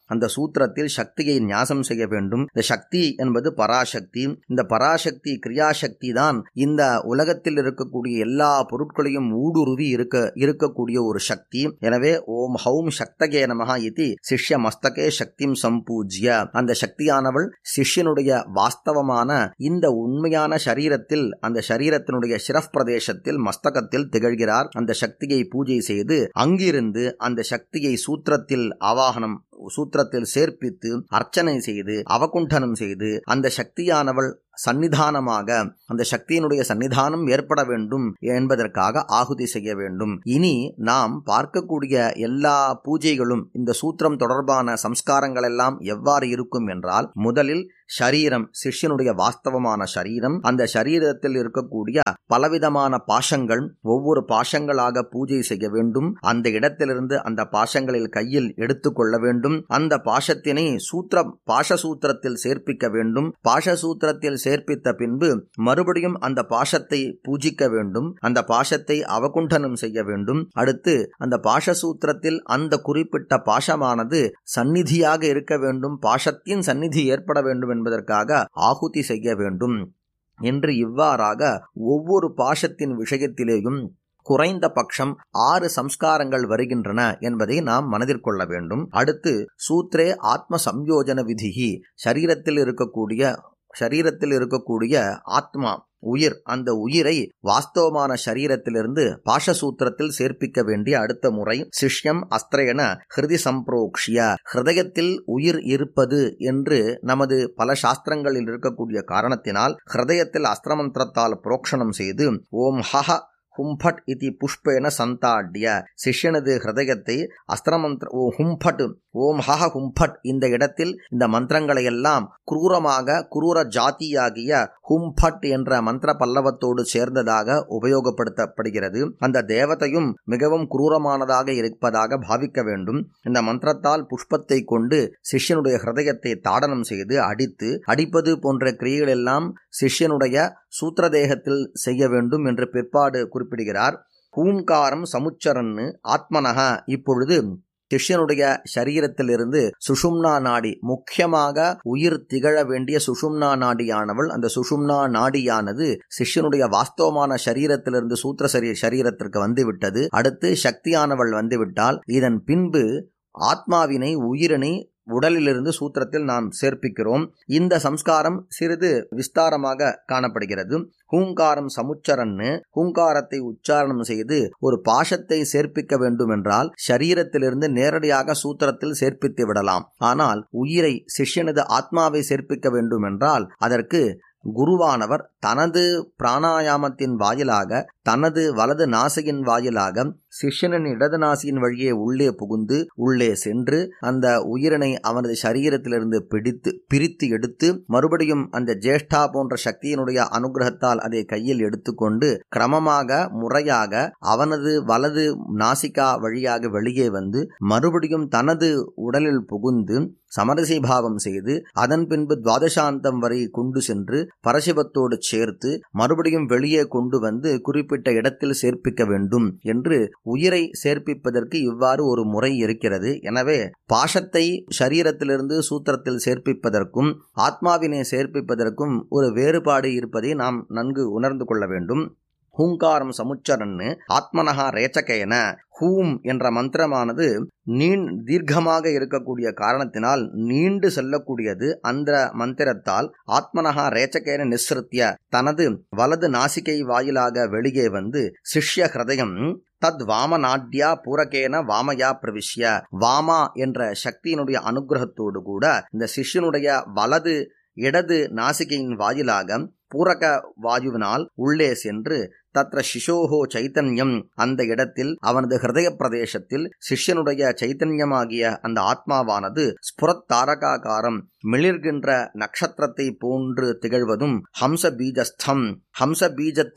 அந்த சூத்திரத்தில் சக்தியை நியாசம் செய்ய வேண்டும் இந்த சக்தி என்பது பராசக்தி இந்த பராசக்தி கிரியாசக்தி தான் இந்த உலகத்தில் இருக்கக்கூடிய எல்லா பொருட்களையும் ஊடுருவி இருக்க இருக்கக்கூடிய ஒரு சக்தி எனவே ஓம் ஹௌம் சக்தகே நமஹா இது சிஷ்ய மஸ்தகே சக்திம் சம்பூஜ்ய அந்த சக்தியானவள் சிஷ்யனுடைய வாஸ்தவமான இந்த உண்மையான சரீரத்தில் அந்த சரீரத்தினுடைய சிரப் பிரதேசத்தில் மஸ்தகத்தில் திகழ்கிறார் அந்த சக்தியை பூஜை செய்து அங்கிருந்து அந்த சக்தியை சூத்திரத்தில் ஆவாகனம் சூத்திரத்தில் சேர்ப்பித்து அர்ச்சனை செய்து அவகுண்டனம் செய்து அந்த சக்தியானவள் சன்னிதானமாக அந்த சக்தியினுடைய சன்னிதானம் ஏற்பட வேண்டும் என்பதற்காக ஆகுதி செய்ய வேண்டும் இனி நாம் பார்க்கக்கூடிய எல்லா பூஜைகளும் இந்த சூத்திரம் தொடர்பான சம்ஸ்காரங்கள் எல்லாம் எவ்வாறு இருக்கும் என்றால் முதலில் ஷரீரம் சிஷ்யனுடைய வாஸ்தவமான சரீரம் அந்த சரீரத்தில் இருக்கக்கூடிய பலவிதமான பாஷங்கள் ஒவ்வொரு பாஷங்களாக பூஜை செய்ய வேண்டும் அந்த இடத்திலிருந்து அந்த பாஷங்களில் கையில் எடுத்துக்கொள்ள வேண்டும் அந்த பாஷத்தினை சூத்திர பாஷசூத்திரத்தில் சேர்ப்பிக்க வேண்டும் பாஷசூத்திரத்தில் சேர்ப்பித்த பின்பு மறுபடியும் அந்த பாஷத்தை பூஜிக்க வேண்டும் அந்த பாஷத்தை அவகுண்டனம் செய்ய வேண்டும் அடுத்து அந்த பாஷசூத்திரத்தில் அந்த குறிப்பிட்ட பாஷமானது சந்நிதியாக இருக்க வேண்டும் பாஷத்தின் சந்நிதி ஏற்பட வேண்டும் என்பதற்காக ஆகுதி செய்ய வேண்டும் என்று இவ்வாறாக ஒவ்வொரு பாஷத்தின் விஷயத்திலேயும் குறைந்த பட்சம் ஆறு சம்ஸ்காரங்கள் வருகின்றன என்பதை நாம் மனதில் கொள்ள வேண்டும் அடுத்து சூத்ரே ஆத்ம சம்யோஜன விதிகி சரீரத்தில் இருக்கக்கூடிய சரீரத்தில் இருக்கக்கூடிய ஆத்மா உயிர் அந்த உயிரை வாஸ்தவமான சரீரத்திலிருந்து பாஷசூத்திரத்தில் சேர்ப்பிக்க வேண்டிய அடுத்த முறை சிஷ்யம் அஸ்திரேன ஹிருதி சம்பிரோக்ஷிய ஹிருதயத்தில் உயிர் இருப்பது என்று நமது பல சாஸ்திரங்களில் இருக்கக்கூடிய காரணத்தினால் ஹிருதயத்தில் அஸ்திரமந்திரத்தால் புரோக்ஷணம் செய்து ஓம் ஹஹ ஹும்பட் இதி புஷ்பேன சந்தாட்ய சிஷ்யனது ஹிருதயத்தை அஸ்திரமந்திர ஓ ஹும்பட் ஓம் ஹஹ ஹும்பட் இந்த இடத்தில் இந்த மந்திரங்களை எல்லாம் குரூரமாக குரூர ஜாதியாகிய ஹும்பட் என்ற மந்திர பல்லவத்தோடு சேர்ந்ததாக உபயோகப்படுத்தப்படுகிறது அந்த தேவதையும் மிகவும் குரூரமானதாக இருப்பதாக பாவிக்க வேண்டும் இந்த மந்திரத்தால் புஷ்பத்தை கொண்டு சிஷ்யனுடைய ஹிருதயத்தை தாடனம் செய்து அடித்து அடிப்பது போன்ற கிரியைகள் எல்லாம் சிஷ்யனுடைய சூத்திரதேகத்தில் செய்ய வேண்டும் என்று பிற்பாடு குறிப்பிடுகிறார் ஹூங்காரம் சமுச்சரன்னு ஆத்மனக இப்பொழுது சிஷ்யனுடைய சரீரத்திலிருந்து சுஷும்னா நாடி முக்கியமாக உயிர் திகழ வேண்டிய சுஷும்னா நாடியானவள் அந்த சுஷும்னா நாடியானது சிஷ்யனுடைய வாஸ்தவமான சரீரத்திலிருந்து சூத்திர சரீ சரீரத்திற்கு வந்துவிட்டது அடுத்து சக்தியானவள் வந்துவிட்டால் இதன் பின்பு ஆத்மாவினை உயிரினை உடலிலிருந்து சூத்திரத்தில் நாம் சேர்ப்பிக்கிறோம் இந்த சம்ஸ்காரம் சிறிது விஸ்தாரமாக காணப்படுகிறது ஹூங்காரம் சமுச்சரன்னு ஹூங்காரத்தை உச்சாரணம் செய்து ஒரு பாஷத்தை சேர்ப்பிக்க வேண்டும் என்றால் சரீரத்திலிருந்து நேரடியாக சூத்திரத்தில் சேர்ப்பித்து விடலாம் ஆனால் உயிரை சிஷ்யனது ஆத்மாவை சேர்ப்பிக்க வேண்டும் என்றால் அதற்கு குருவானவர் தனது பிராணாயாமத்தின் வாயிலாக தனது வலது நாசியின் வாயிலாக சிஷ்யனின் இடது நாசியின் வழியே உள்ளே புகுந்து உள்ளே சென்று அந்த உயிரினை அவனது சரீரத்திலிருந்து பிடித்து பிரித்து எடுத்து மறுபடியும் அந்த ஜேஷ்டா போன்ற சக்தியினுடைய அனுகிரகத்தால் அதை கையில் எடுத்துக்கொண்டு கிரமமாக முறையாக அவனது வலது நாசிகா வழியாக வெளியே வந்து மறுபடியும் தனது உடலில் புகுந்து சமரசி பாவம் செய்து அதன் பின்பு துவாதசாந்தம் வரை கொண்டு சென்று பரசிவத்தோடு சேர்த்து மறுபடியும் வெளியே கொண்டு வந்து குறிப்பிட்ட இடத்தில் சேர்ப்பிக்க வேண்டும் என்று உயிரை சேர்ப்பிப்பதற்கு இவ்வாறு ஒரு முறை இருக்கிறது எனவே பாஷத்தை சரீரத்திலிருந்து சூத்திரத்தில் சேர்ப்பிப்பதற்கும் ஆத்மாவினை சேர்ப்பிப்பதற்கும் ஒரு வேறுபாடு இருப்பதை நாம் நன்கு உணர்ந்து கொள்ள வேண்டும் ஹூங்காரம் சமுச்சரன்னு ஆத்மனகா ரேச்சகேன ஹூம் என்ற மந்திரமானது நீண் தீர்க்கமாக இருக்கக்கூடிய காரணத்தினால் நீண்டு செல்லக்கூடியது அந்த மந்திரத்தால் ஆத்மனகா ரேச்சகேன நிஸ்ருத்திய தனது வலது நாசிகை வாயிலாக வெளியே வந்து சிஷ்ய ஹிருதயம் தத் வாமநாட்யா பூரகேன வாமயா பிரவிஷ்ய வாமா என்ற சக்தியினுடைய அனுகிரகத்தோடு கூட இந்த சிஷ்யனுடைய வலது இடது நாசிகையின் வாயிலாக பூரக வாயுவினால் உள்ளே சென்று தத்ர சிசோஹோ சைத்தன்யம் அந்த இடத்தில் அவனது ஹிருதய பிரதேசத்தில் சிஷ்யனுடைய சைத்தன்யமாகிய அந்த ஆத்மாவானது ஸ்புரத் தாரகாகாரம் மிளிர்கின்ற நட்சத்திரத்தை போன்று திகழ்வதும் ஹம்ச பீஜஸ்தம் ஹம்ச பீஜத்தில்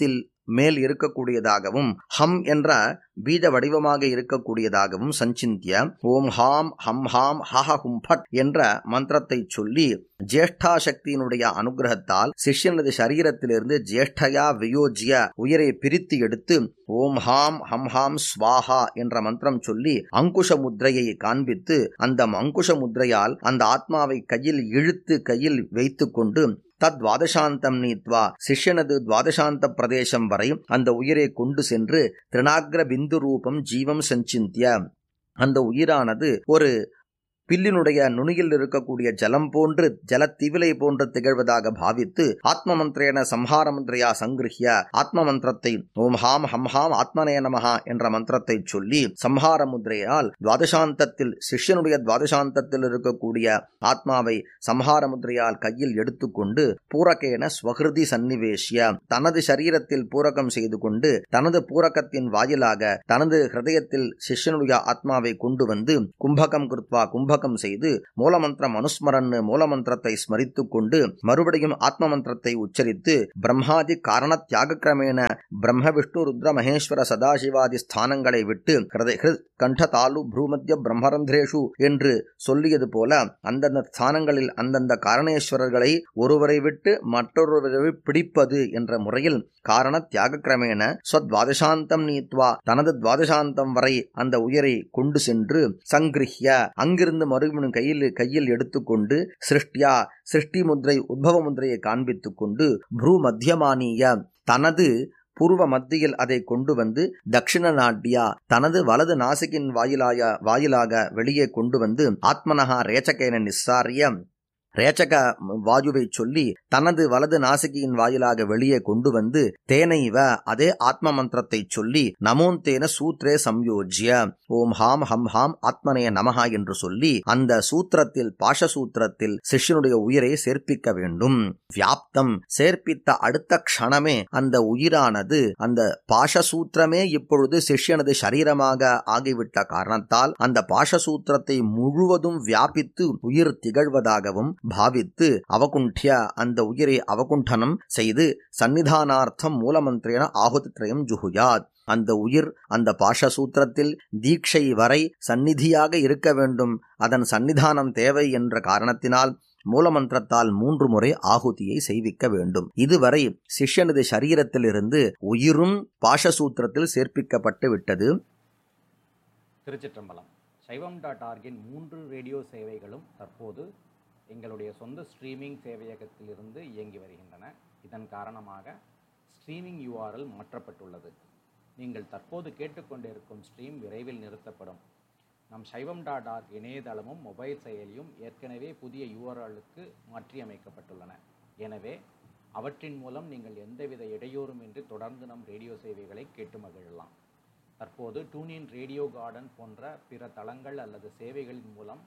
மேல் இருக்கக்கூடியதாகவும் ஹம் என்ற பீஜ வடிவமாக இருக்கக்கூடியதாகவும் சஞ்சிந்திய ஓம் ஹாம் ஹம் ஹாம் ஹஹ ஹும் ஃபட் என்ற மந்திரத்தை சொல்லி ஜேஷ்டா சக்தியினுடைய அனுகிரகத்தால் சிஷ்யனது சரீரத்திலிருந்து ஜேஷ்டயா வியோஜ்ய உயிரை பிரித்து எடுத்து ஓம் ஹாம் ஹம் ஹாம் ஸ்வாஹா என்ற மந்திரம் சொல்லி அங்குஷ முத்திரையை காண்பித்து அந்த அங்குஷ முத்திரையால் அந்த ஆத்மாவை கையில் இழுத்து கையில் வைத்துக்கொண்டு தத் துவாதசாந்தம் நீத்வா சிஷ்யனது துவாதசாந்த பிரதேசம் வரை அந்த உயிரை கொண்டு சென்று திரிணாகிர பிந்து ரூபம் ஜீவம் சஞ்சிந்திய அந்த உயிரானது ஒரு பில்லினுடைய நுனியில் இருக்கக்கூடிய ஜலம் போன்று ஜலத்திவிலை போன்று திகழ்வதாக பாவித்து ஆத்ம மந்திரேன சம்ஹார மந்திரையா சங்கிருஹிய ஆத்ம மந்திரத்தை ஓம் ஹாம் ஹம் ஹாம் ஆத்மனே நமஹா என்ற மந்திரத்தை சொல்லி சம்ஹார முத்திரையால் துவாதசாந்தத்தில் சிஷ்யனுடைய துவாதசாந்தத்தில் இருக்கக்கூடிய ஆத்மாவை சம்ஹார முத்திரையால் கையில் எடுத்துக்கொண்டு பூரகேன ஸ்வகிருதி சன்னிவேஷ்ய தனது சரீரத்தில் பூரகம் செய்து கொண்டு தனது பூரகத்தின் வாயிலாக தனது ஹிருதயத்தில் சிஷ்யனுடைய ஆத்மாவை கொண்டு வந்து கும்பகம் கிருத்வா கும்ப கும்பகம் செய்து மூலமந்திரம் அனுஸ்மரன் மூலமந்திரத்தை ஸ்மரித்து கொண்டு மறுபடியும் ஆத்ம மந்திரத்தை உச்சரித்து பிரம்மாதி காரண தியாக கிரமேண பிரம்ம விஷ்ணு ருத்ர மகேஸ்வர சதாசிவாதி ஸ்தானங்களை விட்டு கண்ட தாலு ப்ரூமத்திய பிரம்மரந்திரேஷு என்று சொல்லியது போல அந்தந்த ஸ்தானங்களில் அந்தந்த காரணேஸ்வரர்களை ஒருவரை விட்டு மற்றொருவரை பிடிப்பது என்ற முறையில் காரண தியாக கிரமேண ஸ்வத்வாதசாந்தம் நீத்வா தனது துவாதசாந்தம் வரை அந்த உயரை கொண்டு சென்று சங்கிருஹ்ய அங்கிருந்து மறுபடியும் கையில் கையில் எடுத்துக்கொண்டு சிருஷ்டியா சிருஷ்டி முத்ரை உத்பவ முத்திரையை காண்பித்துக் கொண்டு ப்ரூ மத்தியமானிய தனது பூர்வ மத்தியில் அதை கொண்டு வந்து தட்சிண நாட்டியா தனது வலது நாசிகின் வாயிலாய வாயிலாக வெளியே கொண்டு வந்து ஆத்மனகா ரேச்சகேன நிஸ்ஸாரிய ரேச்சக வாயுவை சொல்லி தனது வலது நாசிகியின் வாயிலாக வெளியே கொண்டு வந்து தேனைவ அதே ஆத்ம மந்திரத்தை சொல்லி நமோந்தேன சூத்ரே சம்யோஜ்ய ஓம் ஹாம் ஹம் ஹாம் ஆத்மனே நமஹா என்று சொல்லி அந்த சூத்திரத்தில் பாஷ சூத்திரத்தில் சிஷ்யனுடைய உயிரை சேர்ப்பிக்க வேண்டும் வியாப்தம் சேர்ப்பித்த அடுத்த க்ஷணமே அந்த உயிரானது அந்த பாஷசூத்திரமே இப்பொழுது சிஷ்யனது சரீரமாக ஆகிவிட்ட காரணத்தால் அந்த பாஷசூத்திரத்தை முழுவதும் வியாபித்து உயிர் திகழ்வதாகவும் பாவித்து அவகுண்டிய அந்த உயிரை அவகுண்டனம் செய்து சந்நிதானார்த்தம் மூலமந்திரேன ஆகுதித்ரயம் ஜுகுயாத் அந்த உயிர் அந்த பாஷசூத்திரத்தில் தீட்சை வரை சந்நிதியாக இருக்க வேண்டும் அதன் சந்நிதானம் தேவை என்ற காரணத்தினால் மூலமந்திரத்தால் மூன்று முறை ஆகுதியை செய்விக்க வேண்டும் இதுவரை சிஷ்யனது சரீரத்திலிருந்து உயிரும் பாஷசூத்திரத்தில் சேர்ப்பிக்கப்பட்டு விட்டது திருச்சிற்றம்பலம் சைவம் டாட் ஆர்கின் மூன்று ரேடியோ சேவைகளும் தற்போது எங்களுடைய சொந்த ஸ்ட்ரீமிங் சேவையகத்திலிருந்து இயங்கி வருகின்றன இதன் காரணமாக ஸ்ட்ரீமிங் யூஆர்எல் மாற்றப்பட்டுள்ளது நீங்கள் தற்போது கேட்டுக்கொண்டிருக்கும் ஸ்ட்ரீம் விரைவில் நிறுத்தப்படும் நம் சைவம் டாட் ஆர்க் இணையதளமும் மொபைல் செயலியும் ஏற்கனவே புதிய யூஆர்எலுக்கு மாற்றியமைக்கப்பட்டுள்ளன எனவே அவற்றின் மூலம் நீங்கள் எந்தவித இடையூறுமின்றி தொடர்ந்து நம் ரேடியோ சேவைகளை கேட்டு மகிழலாம் தற்போது டூனின் ரேடியோ கார்டன் போன்ற பிற தளங்கள் அல்லது சேவைகளின் மூலம்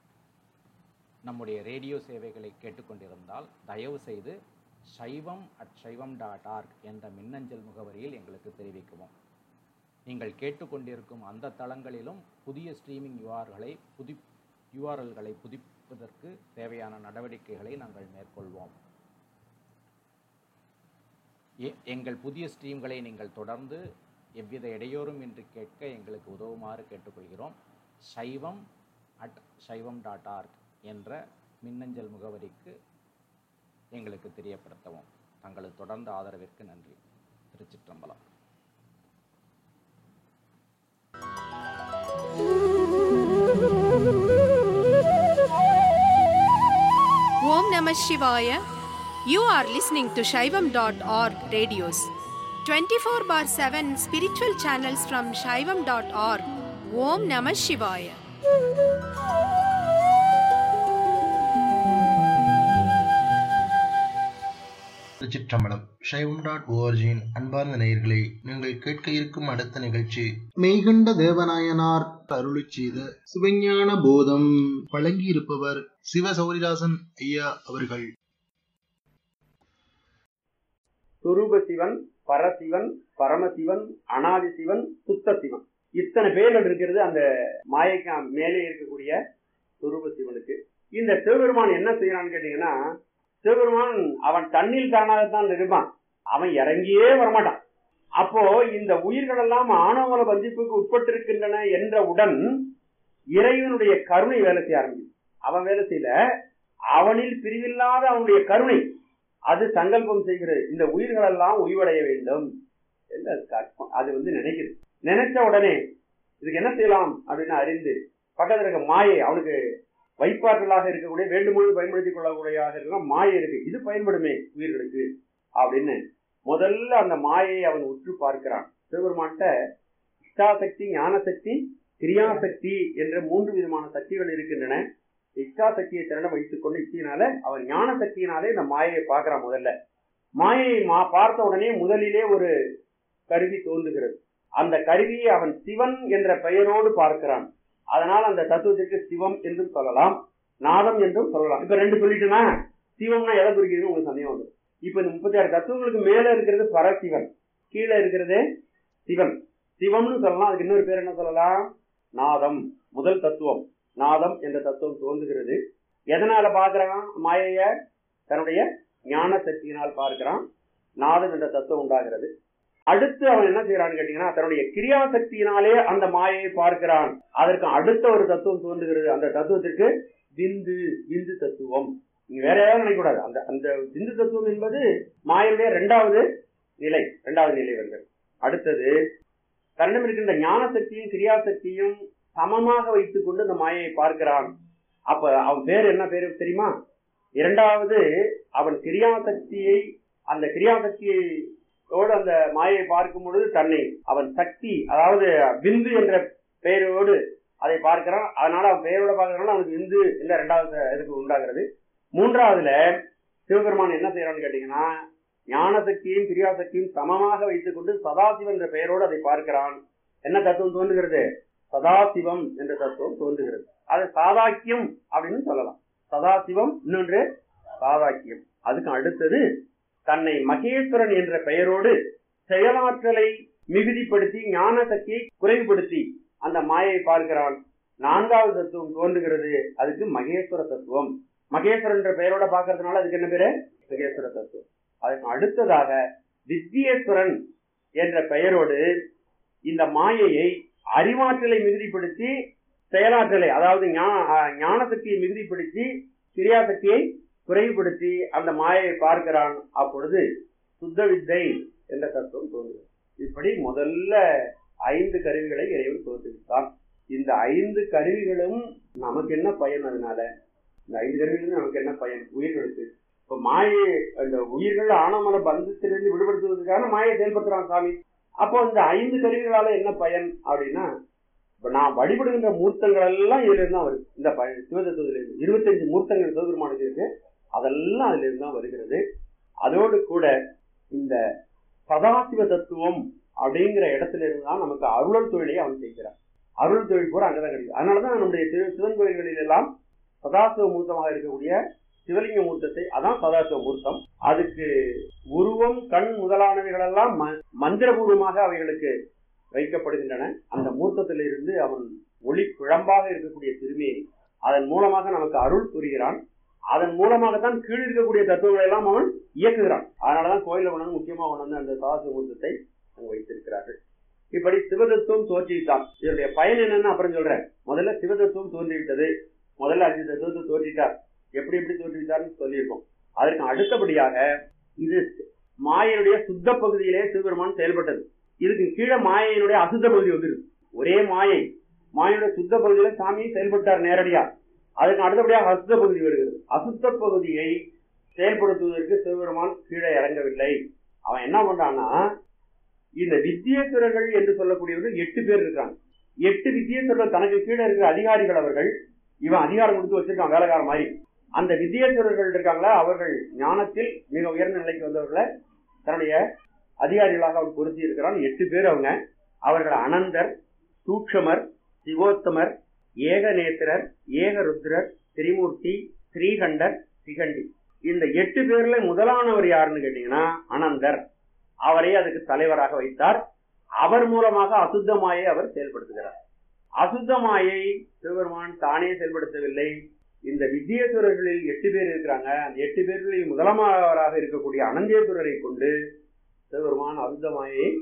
நம்முடைய ரேடியோ சேவைகளை கேட்டுக்கொண்டிருந்தால் தயவு செய்து சைவம் அட் சைவம் டாட் ஆர்க் என்ற மின்னஞ்சல் முகவரியில் எங்களுக்கு தெரிவிக்கவும் நீங்கள் கேட்டுக்கொண்டிருக்கும் அந்த தளங்களிலும் புதிய ஸ்ட்ரீமிங் யூஆர்களை புதி யூஆர்எல்களை புதுப்பிப்பதற்கு தேவையான நடவடிக்கைகளை நாங்கள் மேற்கொள்வோம் எ- எங்கள் புதிய ஸ்ட்ரீம்களை நீங்கள் தொடர்ந்து எவ்வித இடையூறும் இன்றி கேட்க எங்களுக்கு உதவுமாறு கேட்டுக்கொள்கிறோம் சைவம் அட் சைவம் டாட் ஆர்க் என்ற மின்னஞ்சல் முகவரிக்கு எங்களுக்கு தெரியப்படுத்தவும் தங்களது தொடர்ந்த ஆதரவிற்கு நன்றி திருச்சிற்றம்பலம் Om Namah Shivaya. You are listening to Shaivam.org radios. 24 bar 7 spiritual channels from Shaivam.org. Om Namah Shivaya. திருச்சிற்றம்பலம் சைவம் டாட் ஓஆர்ஜியின் அன்பார்ந்த நேயர்களே நீங்கள் கேட்க இருக்கும் அடுத்த நிகழ்ச்சி மெய்கண்ட தேவநாயனார் அருளிச் செய்த சிவஞான போதம் வழங்கியிருப்பவர் சிவ சௌரிதாசன் ஐயா அவர்கள் சுரூப சிவன் பரசிவன் பரமசிவன் அனாதி சிவன் சுத்த சிவன் இத்தனை பேர்கள் இருக்கிறது அந்த மாயைக்கு மேலே இருக்கக்கூடிய சுரூப சிவனுக்கு இந்த சிவபெருமான் என்ன செய்யறான்னு கேட்டீங்கன்னா சிவபெருமான் அவன் தண்ணில் தானாகத்தான் இருப்பான் அவன் இறங்கியே வரமாட்டான் அப்போ இந்த உயிர்கள் எல்லாம் ஆணவமல பந்திப்புக்கு உட்பட்டிருக்கின்றன என்றவுடன் இறைவனுடைய கருணை வேலை செய்ய ஆரம்பிக்கும் அவன் வேலை செய்யல அவனில் பிரிவில்லாத அவனுடைய கருணை அது சங்கல்பம் செய்கிறது இந்த உயிர்கள் எல்லாம் உய்வடைய வேண்டும் என்று அது கற்பம். அது வந்து நினைக்குது நினைச்ச உடனே இதுக்கு என்ன செய்யலாம் அப்படின்னு அறிந்து பக்கத்துல இருக்க மாயை அவனுக்கு வைப்பாற்றலாக இருக்கக்கூடிய வேண்டுமொழி பயன்படுத்திக் கொள்ளக்கூடியதாக இருக்க மாயை இருக்கு இது பயன்படுமே உயிர்களுக்கு அப்படின்னு முதல்ல அந்த மாயை அவன் உற்று பார்க்கிறான் சிவபெருமான்கிட்ட இஷ்டாசக்தி ஞானசக்தி கிரியாசக்தி என்ற மூன்று விதமான சக்திகள் இருக்கின்றன இச்சாசக்தியை திறன வைத்துக் கொண்டு இச்சையினால அவன் ஞான சக்தியினாலே இந்த மாயையை பார்க்கிறான் முதல்ல மாயையை மா பார்த்த உடனே முதலிலே ஒரு கருவி தோன்றுகிறது அந்த கருவியை அவன் சிவன் என்ற பெயரோடு பார்க்கிறான் அதனால் அந்த தத்துவத்திற்கு சிவம் என்றும் சொல்லலாம் நாதம் என்றும் சொல்லலாம் இப்ப ரெண்டு சொல்லிட்டுனா சிவம்னா எதை குறிக்கிறதுன்னு உங்களுக்கு சந்தேகம் வந்து இப்ப இந்த முப்பத்தி ஆறு தத்துவங்களுக்கு மேல இருக்கிறது பரசிவன் கீழே இருக்கிறது சிவன் சிவம்னு சொல்லலாம் அதுக்கு இன்னொரு பேர் என்ன சொல்லலாம் நாதம் முதல் தத்துவம் நாதம் என்ற தத்துவம் தோன்றுகிறது எதனால பார்க்கிறான் மாயைய தன்னுடைய ஞான சக்தியினால் பார்க்கிறான் நாதம் என்ற தத்துவம் உண்டாகிறது அடுத்து அவன் என்ன செய்யறான்னு கேட்டீங்கன்னா தன்னுடைய கிரியா சக்தியினாலே அந்த மாயையை பார்க்கிறான் அதற்கு அடுத்த ஒரு தத்துவம் தோன்றுகிறது அந்த தத்துவத்திற்கு விந்து விந்து தத்துவம் நீங்க வேற ஏதாவது நினைக்கக்கூடாது அந்த அந்த விந்து தத்துவம் என்பது மாயனுடைய இரண்டாவது நிலை இரண்டாவது நிலை வருகிறது அடுத்தது தன்னிடம் இருக்கின்ற ஞான சக்தியும் கிரியா சக்தியும் சமமாக வைத்துக் கொண்டு அந்த மாயையை பார்க்கிறான் அப்ப அவன் பேர் என்ன பேரு தெரியுமா இரண்டாவது அவன் கிரியாசக்தியை அந்த கிரியாசக்தியோடு அந்த மாயையை பார்க்கும் பொழுது தன்னை அவன் சக்தி அதாவது பிந்து என்ற பெயரோடு அதை பார்க்கிறான் அதனால அவன் பெயரோட பார்க்கறதுனால அவனுக்கு விந்து என்ற இரண்டாவது இதுக்கு உண்டாகிறது மூன்றாவதுல சிவபெருமான் என்ன செய்யறான்னு கேட்டீங்கன்னா ஞான சக்தியும் கிரியாசக்தியும் சமமாக வைத்துக் கொண்டு சதாசிவன் என்ற பெயரோடு அதை பார்க்கிறான் என்ன தத்துவம் தோன்றுகிறது சதாசிவம் என்ற தத்துவம் தோன்றுகிறது அது சாதாக்கியம் அப்படின்னு சொல்லலாம் சதாசிவம் இன்னொன்று சாதாக்கியம் அதுக்கு அடுத்தது தன்னை மகேஸ்வரன் என்ற பெயரோடு செயலாற்றலை மிகுதிப்படுத்தி ஞான சக்தியை குறைவுபடுத்தி அந்த மாயை பார்க்கிறான் நான்காவது தத்துவம் தோன்றுகிறது அதுக்கு மகேஸ்வர தத்துவம் மகேஸ்வரன் என்ற பெயரோட பார்க்கறதுனால அதுக்கு என்ன பேரு மகேஸ்வர தத்துவம் அதுக்கு அடுத்ததாக வித்யேஸ்வரன் என்ற பெயரோடு இந்த மாயையை அறிவாற்றலை மிகுதிப்படுத்தி செயலாற்றலை அதாவது ஞான சக்தியை மிகுதிப்படுத்தி கிரியாசக்தியை குறைவுபடுத்தி அந்த மாயையை பார்க்கிறான் அப்பொழுது சுத்த வித்தை என்ற தத்துவம் தோன்றுகிறது இப்படி முதல்ல ஐந்து கருவிகளை இறைவன் தோற்றுவித்தான் இந்த ஐந்து கருவிகளும் நமக்கு என்ன பயன் அதனால இந்த ஐந்து கருவிகளும் நமக்கு என்ன பயன் உயிர்களுக்கு இப்ப மாயை அந்த உயிர்கள் ஆனமன பந்தத்திலிருந்து விடுபடுத்துவதற்கான மாயை செயல்படுத்துறான் சாமி அப்போ இந்த ஐந்து கருவிகளால என்ன பயன் அப்படின்னா இப்ப நான் வழிபடுகின்ற மூர்த்தங்கள் எல்லாம் இதுல இருந்து தான் வருது இந்த சிவதத்துவத்துல இருந்து இருபத்தஞ்சு மூர்த்தங்கள் சிவபெருமானுக்கு இருக்கு அதெல்லாம் அதுல இருந்து தான் வருகிறது அதோடு கூட இந்த சதாசிவ தத்துவம் அப்படிங்கிற இடத்துல இருந்து தான் நமக்கு அருளல் தொழிலை அவன் செய்கிறான் அருள் தொழில் பூரா அங்கதான் கிடைக்கும் அதனாலதான் நம்முடைய சிவன் கோயில்களில் எல்லாம் சதாசிவ மூர்த்தமாக இருக்கக்கூடிய சிவலிங்க மூர்த்தத்தை அதான் சதாசிவ மூர்த்தம் அதுக்கு உருவம் கண் முதலானவைகள் எல்லாம் மந்திரபூர்வமாக அவைகளுக்கு வைக்கப்படுகின்றன அந்த மூர்த்தத்திலிருந்து அவன் ஒளி குழம்பாக இருக்கக்கூடிய திருமேனி அதன் மூலமாக நமக்கு அருள் புரிகிறான் அதன் மூலமாகத்தான் கீழ் இருக்கக்கூடிய தத்துவங்களை எல்லாம் அவன் இயக்குகிறான் அதனாலதான் கோயில கொண்டு முக்கியமாக கொண்டு வந்து அந்த சதாசிவ மூர்த்தத்தை அங்கு வைத்திருக்கிறார்கள் இப்படி சிவதத்துவம் தோற்றிவிட்டான் இதனுடைய பயன் என்னன்னு அப்புறம் சொல்றேன் முதல்ல சிவதத்துவம் தோன்றிவிட்டது முதல்ல அஞ்சு தத்துவத்தை தோற்றிட்டார் எப்படி எப்படி தோற்றுவித்தார்னு சொல்லியிருக்கோம் அதற்கு அடுத்தபடியாக இது மாயனுடைய சுத்த பகுதியிலே சிவபெருமான் செயல்பட்டது இதுக்கு கீழே மாயையினுடைய அசுத்த பகுதி வந்துருக்கு ஒரே மாயை மாயனுடைய சுத்த பகுதியில சாமி செயல்பட்டார் நேரடியா அதுக்கு அடுத்தபடியாக அசுத்த பகுதி வருகிறது அசுத்த பகுதியை செயல்படுத்துவதற்கு சிவபெருமான் கீழே இறங்கவில்லை அவன் என்ன பண்றான்னா இந்த வித்தியேஸ்வரர்கள் என்று சொல்லக்கூடியவர்கள் எட்டு பேர் இருக்காங்க எட்டு வித்தியேஸ்வரர்கள் தனக்கு கீழே இருக்கிற அதிகாரிகள் அவர்கள் இவன் அதிகாரம் கொடுத்து வச்சிருக்கான் வேலைக்கார மாதிரி அந்த வித்தியேஸ்வரர்கள் இருக்காங்களா அவர்கள் ஞானத்தில் மிக உயர்ந்த நிலைக்கு வந்தவர்களை தன்னுடைய அதிகாரிகளாக அவன் பொருத்தி இருக்கிறான் எட்டு பேர் அவங்க அவர்கள் அனந்தர் சூக்ஷமர் சிவோத்தமர் ஏகநேத்திரர் ஏகருத்ரர் திரிமூர்த்தி ஸ்ரீகண்டர் சிகண்டி இந்த எட்டு பேர்ல முதலானவர் யாருன்னு கேட்டீங்கன்னா அனந்தர் அவரை அதுக்கு தலைவராக வைத்தார் அவர் மூலமாக அசுத்தமாயை அவர் செயல்படுத்துகிறார் அசுத்தமாயை சிவபெருமான் தானே செயல்படுத்தவில்லை இந்த வித்தியேஸ்வரர்களில் எட்டு பேர் இருக்கிறாங்க அந்த எட்டு பேர்களில் முதலாமவராக இருக்கக்கூடிய அனந்தேஸ்வரரை கொண்டு சிவபெருமான் அசுத்தமாயை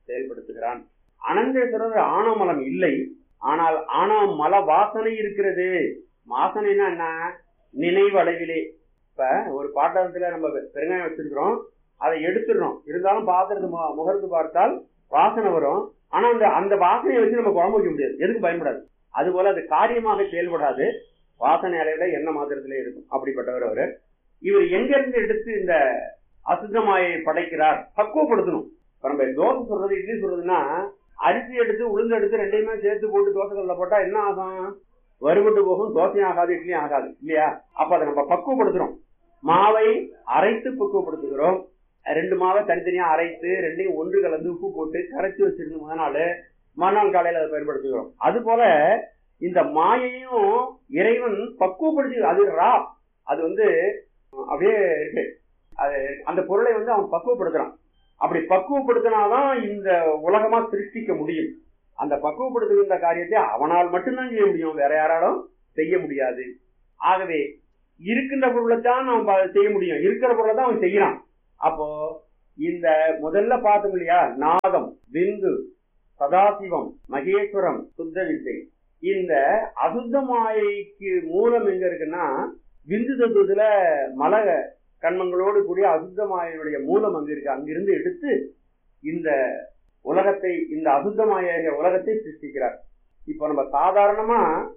செயல்படுத்துகிறான் அனந்தேஸ்வரர் ஆணவமலம் இல்லை ஆனால் ஆணவ மல வாசனை இருக்கிறது வாசனைனா என்ன நினைவு அளவிலே இப்ப ஒரு பாட்டகத்துல நம்ம பெருங்காயம் வச்சிருக்கிறோம் அதை எடுத்துடுறோம் இருந்தாலும் பாத்திரத்து மு- முகர்ந்து பார்த்தால் வாசனை வரும் ஆனா அந்த அந்த வாசனையை வச்சு நம்ம குழம்பு வைக்க முடியாது எதுக்கும் பயன்படாது அதுபோல அது காரியமாக செயல்படாது வாசனை அளவில என்ன மாத்திரத்திலே இருக்கும் அப்படிப்பட்டவர் அவரு இவர் எங்க இருந்து எடுத்து இந்த அசுத்தமாயை படைக்கிறார் பக்குவப்படுத்தணும் இப்ப நம்ம தோசை சொல்றது இட்லி சொல்றதுன்னா அரிசி எடுத்து உளுந்து எடுத்து ரெண்டையுமே சேர்த்து போட்டு தோசை கல்ல போட்டா என்ன ஆகும் வறுபட்டு போகும் தோசையும் ஆகாது இட்லியும் ஆகாது இல்லையா அப்ப அதை நம்ம பக்குவப்படுத்துறோம் மாவை அரைத்து பக்குவப்படுத்துகிறோம் ரெண்டு மாவை தனித்தனியா அரைத்து ரெண்டையும் ஒன்று கலந்து உப்பு போட்டு கரைச்சி வச்சிருந்து முத நாள் மறுநாள் காலையில அதை பயன்படுத்துகிறோம் அது போல இந்த மாயையும் இறைவன் பக்குவப்படுத்தி அது ரா அது வந்து அப்படியே இருக்கு அது அந்த பொருளை வந்து அவன் பக்குவப்படுத்துறான் அப்படி பக்குவப்படுத்தினாதான் இந்த உலகமா சிருஷ்டிக்க முடியும் அந்த பக்குவப்படுத்துகின்ற காரியத்தை அவனால் மட்டும்தான் செய்ய முடியும் வேற யாராலும் செய்ய முடியாது ஆகவே இருக்கின்ற பொருளை தான் அவன் ப- செய்ய முடியும் இருக்கிற பொருளை தான் அவன் செய்யறான் அப்போ இந்த முதல்ல பார்த்தோம் இல்லையா நாதம் விந்து சதாசிவம் மகேஸ்வரம் சுத்த வித்தை இந்த அசுத்த மாயைக்கு மூலம் எங்க இருக்குன்னா விந்து தத்துவத்துல மல கண்மங்களோடு கூடிய அசுத்த மாயையுடைய மூலம் அங்க இருக்கு அங்கிருந்து எடுத்து இந்த உலகத்தை இந்த அசுத்த மாய உலகத்தை சிருஷ்டிக்கிறார் இப்போ நம்ம சாதாரணமா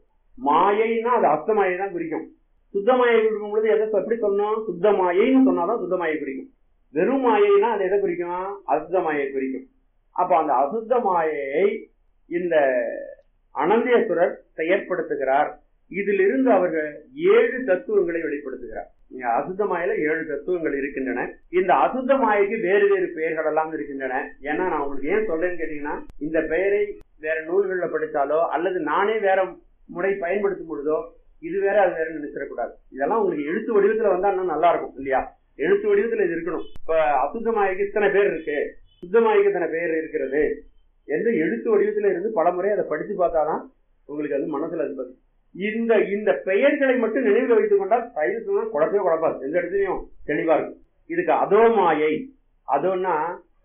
மாயைன்னா அது அசுத்த மாயை தான் குறிக்கும் சுத்த மாயை குறிக்கும் பொழுது எதை சொ- எப்படி சொன்னோம் சுத்த மாயைன்னு சொன்னாதான் சுத்த மாயை குறிக்கும் வெறும் மாயைனா அது எதை குறிக்கும் அசுத்த மாயை குறிக்கும் அப்ப அந்த அசுத்த மாயையை இந்த அனந்தேஸ்வரர் செயற்படுத்துகிறார் இதிலிருந்து அவர்கள் ஏழு தத்துவங்களை வெளிப்படுத்துகிறார் இங்க அசுத்த மாயில ஏழு தத்துவங்கள் இருக்கின்றன இந்த அசுத்த மாயைக்கு வேறு வேறு பெயர்கள் எல்லாம் இருக்கின்றன ஏன்னா நான் உங்களுக்கு ஏன் சொல்றேன்னு கேட்டீங்கன்னா இந்த பெயரை வேற நூல்களில் படித்தாலோ அல்லது நானே வேற முறை பயன்படுத்தும் பொழுதோ இது வேற அது வேற நினைச்சிடக்கூடாது இதெல்லாம் உங்களுக்கு எழுத்து வடிவத்துல வந்தா இன்னும் நல்லா இருக்கும் இல்லையா எழுத்து வடிவத்துல இது இருக்கணும் இப்ப அசுத்த மாயைக்கு இத்தனை பேர் இருக்கு சுத்த மாயைக்கு இத்தனை பேர் இருக்கிறது என்று எழுத்து வடிவத்துல இருந்து பல முறை அதை படிச்சு பார்த்தாதான் உங்களுக்கு அது மனசுல அது பதியும். இந்த இந்த பெயர்களை மட்டும் நினைவில் வைத்துக் கொண்டால் சைவ குழப்பவே குழப்பாது எந்த இடத்துலயும் தெளிவா இருக்கும் இதுக்கு அதோ மாயை அதோன்னா